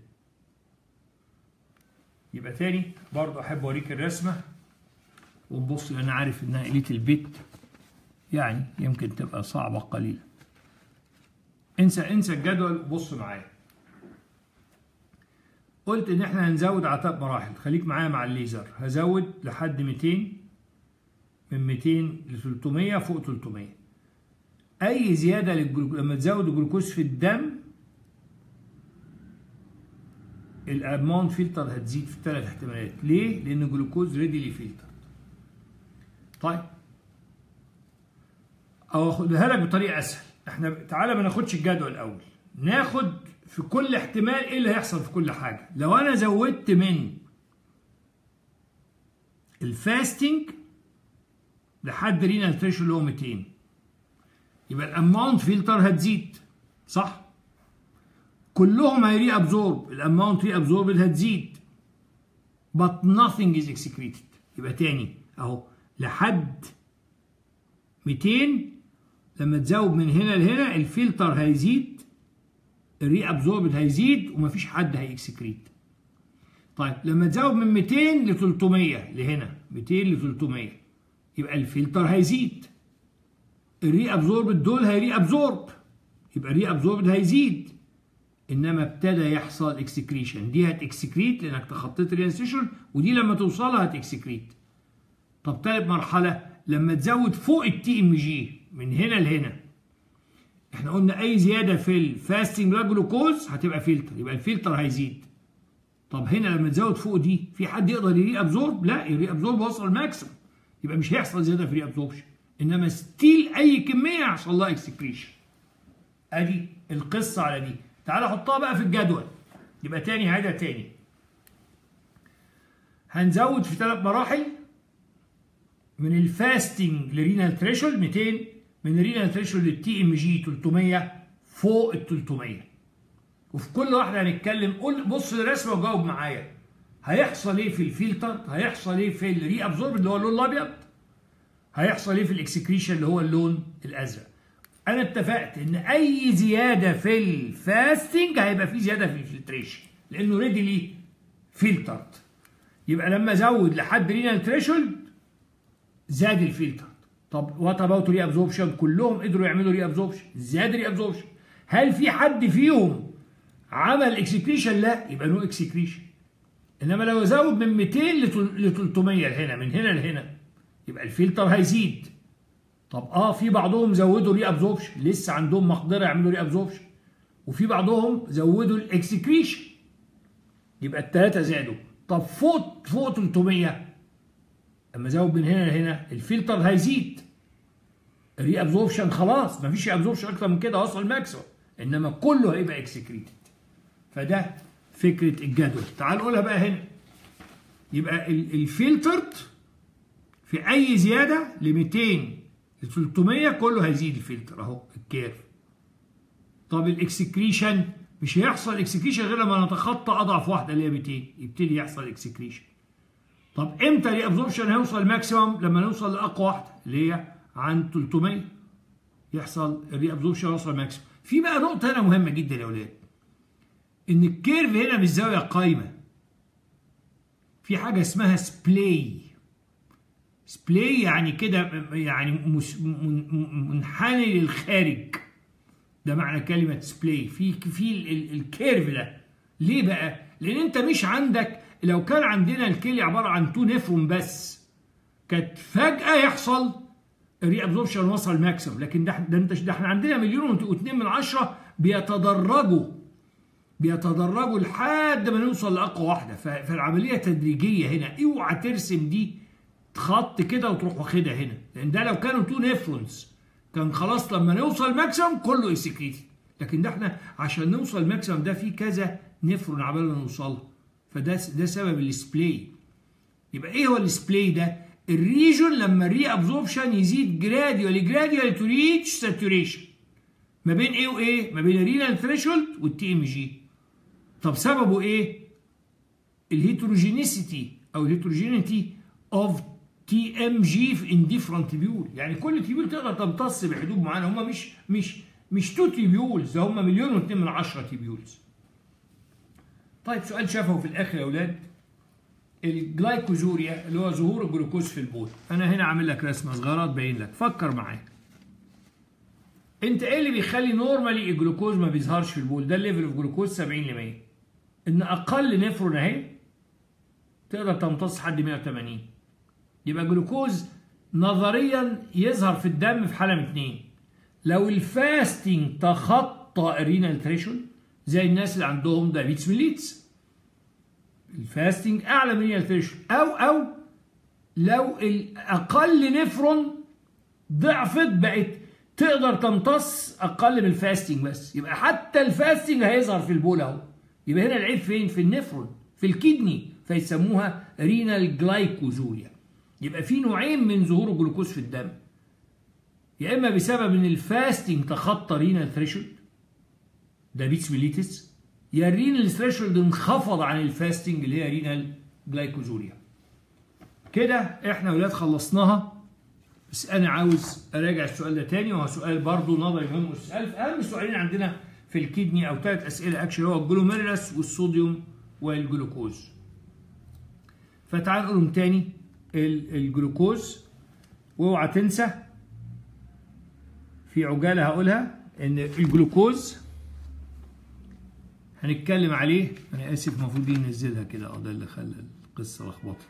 يبقى تاني برضه احب اوريك الرسمه ونبص انا عارف انها قليت البيت يعني يمكن تبقى صعبه قليلا انسى انسى الجدول بص معايا قلت ان احنا هنزود على ثلاث مراحل خليك معايا مع الليزر هزود لحد 200 من 200 ل 300 فوق 300 اي زياده للجلوكوز لما تزود الجلوكوز في الدم الاماونت فلتر هتزيد في ثلاث احتمالات ليه لان الجلوكوز ريديلي فلتر طيب او اخدها لك بطريقه اسهل احنا تعالى ما ناخدش الجدول الاول ناخد في كل احتمال ايه اللي هيحصل في كل حاجه لو انا زودت من الفاستنج لحد رينال ثريشولد اللي هو 200 يبقى الاماونت فلتر هتزيد صح كلهم هيري ابزورب الاماونت ري ابزورب هتزيد but nothing is excreted يبقى تاني اهو لحد 200 لما تزود من هنا لهنا الفلتر هيزيد الري ابزوربد هيزيد ومفيش حد هيكسكريت طيب لما تزود من 200 ل 300 لهنا 200 ل 300 يبقى الفلتر هيزيد الري ابزوربد دول هيري ابزورب يبقى الري ابزوربد هيزيد انما ابتدى يحصل اكسكريشن دي هتكسكريت لانك تخطيت الرينسيشن ودي لما توصلها هتكسكريت طب تالت مرحله لما تزود فوق التي ام جي من هنا لهنا احنا قلنا اي زياده في الفاستنج بلاد جلوكوز هتبقى فلتر يبقى الفلتر هيزيد طب هنا لما تزود فوق دي في حد يقدر يري ابزورب لا يري ابزورب وصل الماكسيمم يبقى مش هيحصل زياده في ري ابزوربشن انما ستيل اي كميه هيحصل لها اكسكريشن ادي القصه على دي تعال حطها بقى في الجدول يبقى تاني هذا تاني هنزود في ثلاث مراحل من الفاستنج لرينال ثريشولد 200 من الرينال ثريشولد للتي ام جي 300 فوق ال 300 وفي كل واحده هنتكلم قول بص الرسمه وجاوب معايا هيحصل ايه في الفلتر هيحصل ايه في الري ابزورب اللي هو اللون الابيض هيحصل ايه في الاكسكريشن اللي هو اللون الازرق انا اتفقت ان اي زياده في الفاستنج هيبقى في زياده في الفلتريشن لانه ريديلي فلترد يبقى لما ازود لحد رينال ثريشولد زاد الفلتر طب وات اباوت ري ابزوربشن كلهم قدروا يعملوا ري ابزوربشن زاد ري ابزوربشن هل في حد فيهم عمل اكسكريشن لا يبقى نو اكسكريشن انما لو ازود من 200 ل 300 هنا من هنا لهنا يبقى الفلتر هيزيد طب اه في بعضهم زودوا ري ابزوربشن لسه عندهم مقدره يعملوا ري ابزوربشن وفي بعضهم زودوا الاكسكريشن يبقى الثلاثه زادوا طب فوق فوق 300 اما ازود من هنا لهنا الفلتر هيزيد الري ابزوربشن خلاص مفيش ابزوربشن اكتر من كده وصل ماكسيمم انما كله هيبقى اكسكريتد فده فكره الجدول تعال نقولها بقى هنا يبقى الفلترد في اي زياده ل 200 ل 300 كله هيزيد الفلتر اهو الكيرف طب الاكسكريشن مش هيحصل اكسكريشن غير لما نتخطى اضعف واحده اللي هي 200 يبتدي يحصل اكسكريشن طب امتى الابزوربشن هيوصل ماكسيمم لما نوصل لاقوى واحده اللي هي عند 300 يحصل الري ابزوربشن يوصل ماكسيمم في بقى نقطه هنا مهمه جدا يا اولاد ان الكيرف هنا مش زاويه قايمه في حاجه اسمها سبلاي سبلاي يعني كده يعني منحني للخارج ده معنى كلمه سبلاي في في الكيرف ده ليه بقى لان انت مش عندك لو كان عندنا الكلي عباره عن تو نفرون بس كانت فجاه يحصل الري ابزوربشن وصل ماكسيمم لكن ده ده انت ده احنا عندنا مليون و2 من عشرة بيتدرجوا بيتدرجوا لحد ما نوصل لاقوى واحده فالعمليه تدريجيه هنا اوعى ترسم دي خط كده وتروح واخدها هنا لان ده لو كانوا تو نفرونز كان خلاص لما نوصل ماكسيمم كله اكسكريتي لكن ده احنا عشان نوصل ماكسيمم ده في كذا نفرون عبال ما نوصلها فده ده سبب السبلاي يبقى ايه هو السبلاي ده الريجون لما الري ابزوربشن يزيد جراديوالي جراديوالي تو ريتش ساتوريشن ما بين ايه وايه ما بين الرينال ثريشولد والتي ام جي طب سببه ايه الهيتروجينيسيتي او الهيتروجينيتي اوف تي ام جي في انديفرنت تيبيول يعني كل تيبيول تقدر تمتص بحدود معينه هم مش مش مش تو تيبيولز ده هم مليون واثنين من عشرة تيبيولز طيب سؤال شافه في الاخر يا اولاد الجلايكوزوريا اللي هو ظهور الجلوكوز في البول انا هنا عامل لك رسمه صغيره تبين لك فكر معايا انت ايه اللي بيخلي نورمالي الجلوكوز ما بيظهرش في البول ده الليفل اوف جلوكوز 70 ل 100 ان اقل نفرون اهي تقدر تمتص حد 180 يبقى جلوكوز نظريا يظهر في الدم في حاله من اتنين لو الفاستنج تخطى الرينال ثريشولد زي الناس اللي عندهم دايابيتس ميليتس الفاستنج اعلى من الرينال ثريشولد او او لو الاقل نفرون ضعفت بقت تقدر تمتص اقل من الفاستنج بس يبقى حتى الفاستنج هيظهر في البول اهو يبقى هنا العيب فين في النفرون في الكدني فيسموها رينال جلايكوزوريا يبقى في نوعين من ظهور الجلوكوز في الدم يا اما بسبب ان الفاستنج تخطى رينال ثريشولد دايابيتس ميليتس يا الرينال ثريشولد انخفض عن الفاستنج اللي هي رينال جلايكوزوريا كده احنا ولاد خلصناها بس انا عاوز اراجع السؤال ده تاني وهو سؤال برضه نظري مهم السؤال اهم سؤالين عندنا في الكدني او ثلاث اسئله اكشن هو الجلوميرولس والصوديوم والجلوكوز فتعال نقولهم تاني الجلوكوز واوعى تنسى في عجاله هقولها ان الجلوكوز هنتكلم عليه انا اسف المفروض دي ننزلها كده اه ده اللي خلى القصه لخبطت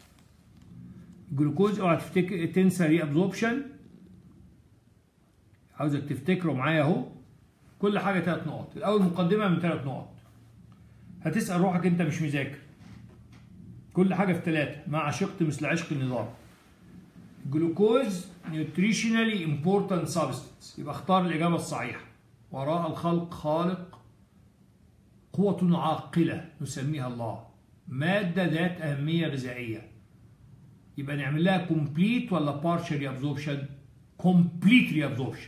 الجلوكوز اوعى تفتكر تنسى ري ابزوربشن عاوزك تفتكروا معايا اهو كل حاجه ثلاث نقط الاول مقدمه من ثلاث نقط هتسال روحك انت مش مذاكر كل حاجه في ثلاثه مع عشقت مثل عشق النظام جلوكوز نيوتريشنالي امبورتنت سبستنس يبقى اختار الاجابه الصحيحه وراء الخلق خالق قوة عاقلة نسميها الله مادة ذات أهمية غذائية يبقى نعمل لها كومبليت ولا بارشال ابزوربشن كومبليت ريابزوربشن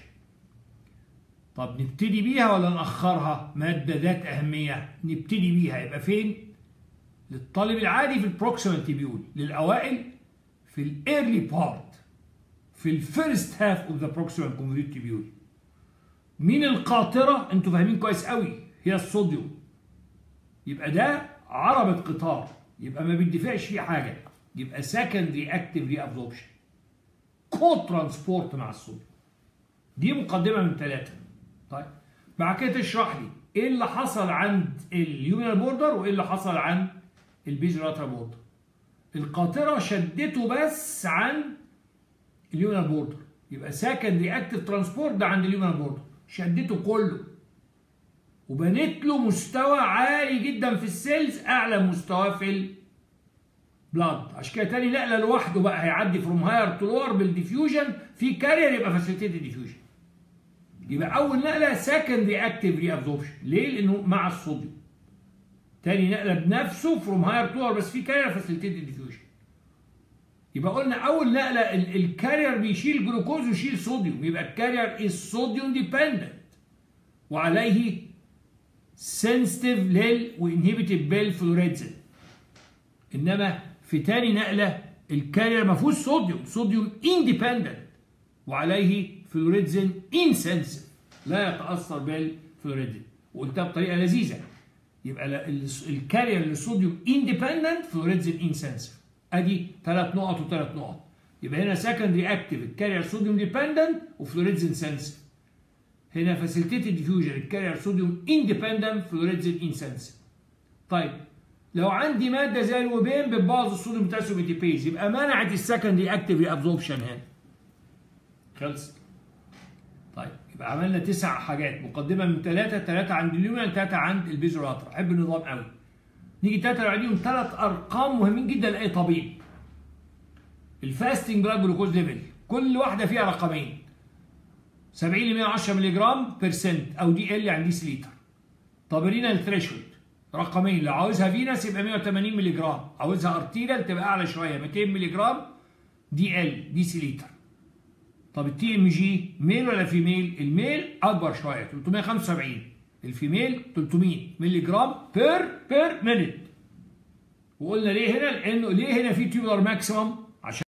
طب نبتدي بيها ولا نأخرها مادة ذات أهمية نبتدي بيها يبقى فين للطالب العادي في البروكسيمال تيبيول للأوائل في الايرلي بارت في الفيرست هاف اوف ذا بروكسيمال كونفوليوت تيبيول مين القاطرة انتوا فاهمين كويس قوي هي الصوديوم يبقى ده عربة قطار يبقى ما بيدفعش فيه حاجة يبقى سكندري اكتيف ري ابزوربشن كو ترانسبورت مع الصوديوم دي مقدمة من ثلاثة طيب بعد كده تشرح لي ايه اللي حصل عند اليومينال بوردر وايه اللي حصل عند البيزراترا بوردر القاطرة شدته بس عن اليومينال بوردر يبقى سكندري اكتيف ترانسبورت ده عند اليومينال بوردر شدته كله وبنيت له مستوى عالي جدا في السيلز اعلى مستوى في البلاد عشان كده تاني نقله لوحده بقى هيعدي فروم هاير تو لور بالديفيوجن في كارير يبقى فاسيليتيد ديفيوجن يبقى اول نقله سكندري اكتيف ري ابزوربشن ليه؟ لانه مع الصوديوم تاني نقله بنفسه فروم هاير تو لور بس في كارير فاسيليتيد ديفيوجن يبقى قلنا اول نقله الكارير بيشيل جلوكوز ويشيل صوديوم يبقى الكارير از صوديوم ديبندنت وعليه سنسيتيف لل وانهبيتد بالفلوريدزين انما في تاني نقله الكارير ما فيهوش صوديوم صوديوم اندبندنت وعليه فلوريدزين انسنسيف لا يتاثر بالفلوريدزين وقلتها بطريقه لذيذه يبقى الكارير للصوديوم اندبندنت فلوريدزين انسنسيف ادي ثلاث نقط وثلاث نقط يبقى هنا سكندري اكتيف الكارير صوديوم ديبندنت وفلوريدزين سنسيف هنا فاسيليتيتد ديفيوجن الكارير صوديوم اندبندنت فلوريدزين انسنسيف طيب لو عندي ماده زي الوبين بتبوظ الصوديوم بوتاسيوم ايتيبيز يبقى منعت السكندري اكتيف ري ابزوربشن هنا خلص طيب يبقى عملنا تسع حاجات مقدمه من ثلاثه ثلاثه عند اليومين ثلاثه عند البيزوراتر احب النظام قوي نيجي ثلاثه عليهم ثلاث ارقام مهمين جدا لاي طبيب الفاستنج بلاد جلوكوز ليفل كل واحده فيها رقمين 70 ل 110 مللي جرام بيرسنت او دي ال يعني ديسي لتر طب رينال ثريشولد رقمين لو عاوزها فينس يبقى 180 مللي جرام عاوزها ارتيريال تبقى اعلى شويه 200 مللي جرام دي ال ديسي لتر طب التي ام جي ميل ولا فيميل الميل اكبر شويه 375 الفيميل 300 مللي جرام بير بير مينيت وقلنا ليه هنا لانه ليه هنا في تيوبولار ماكسيمم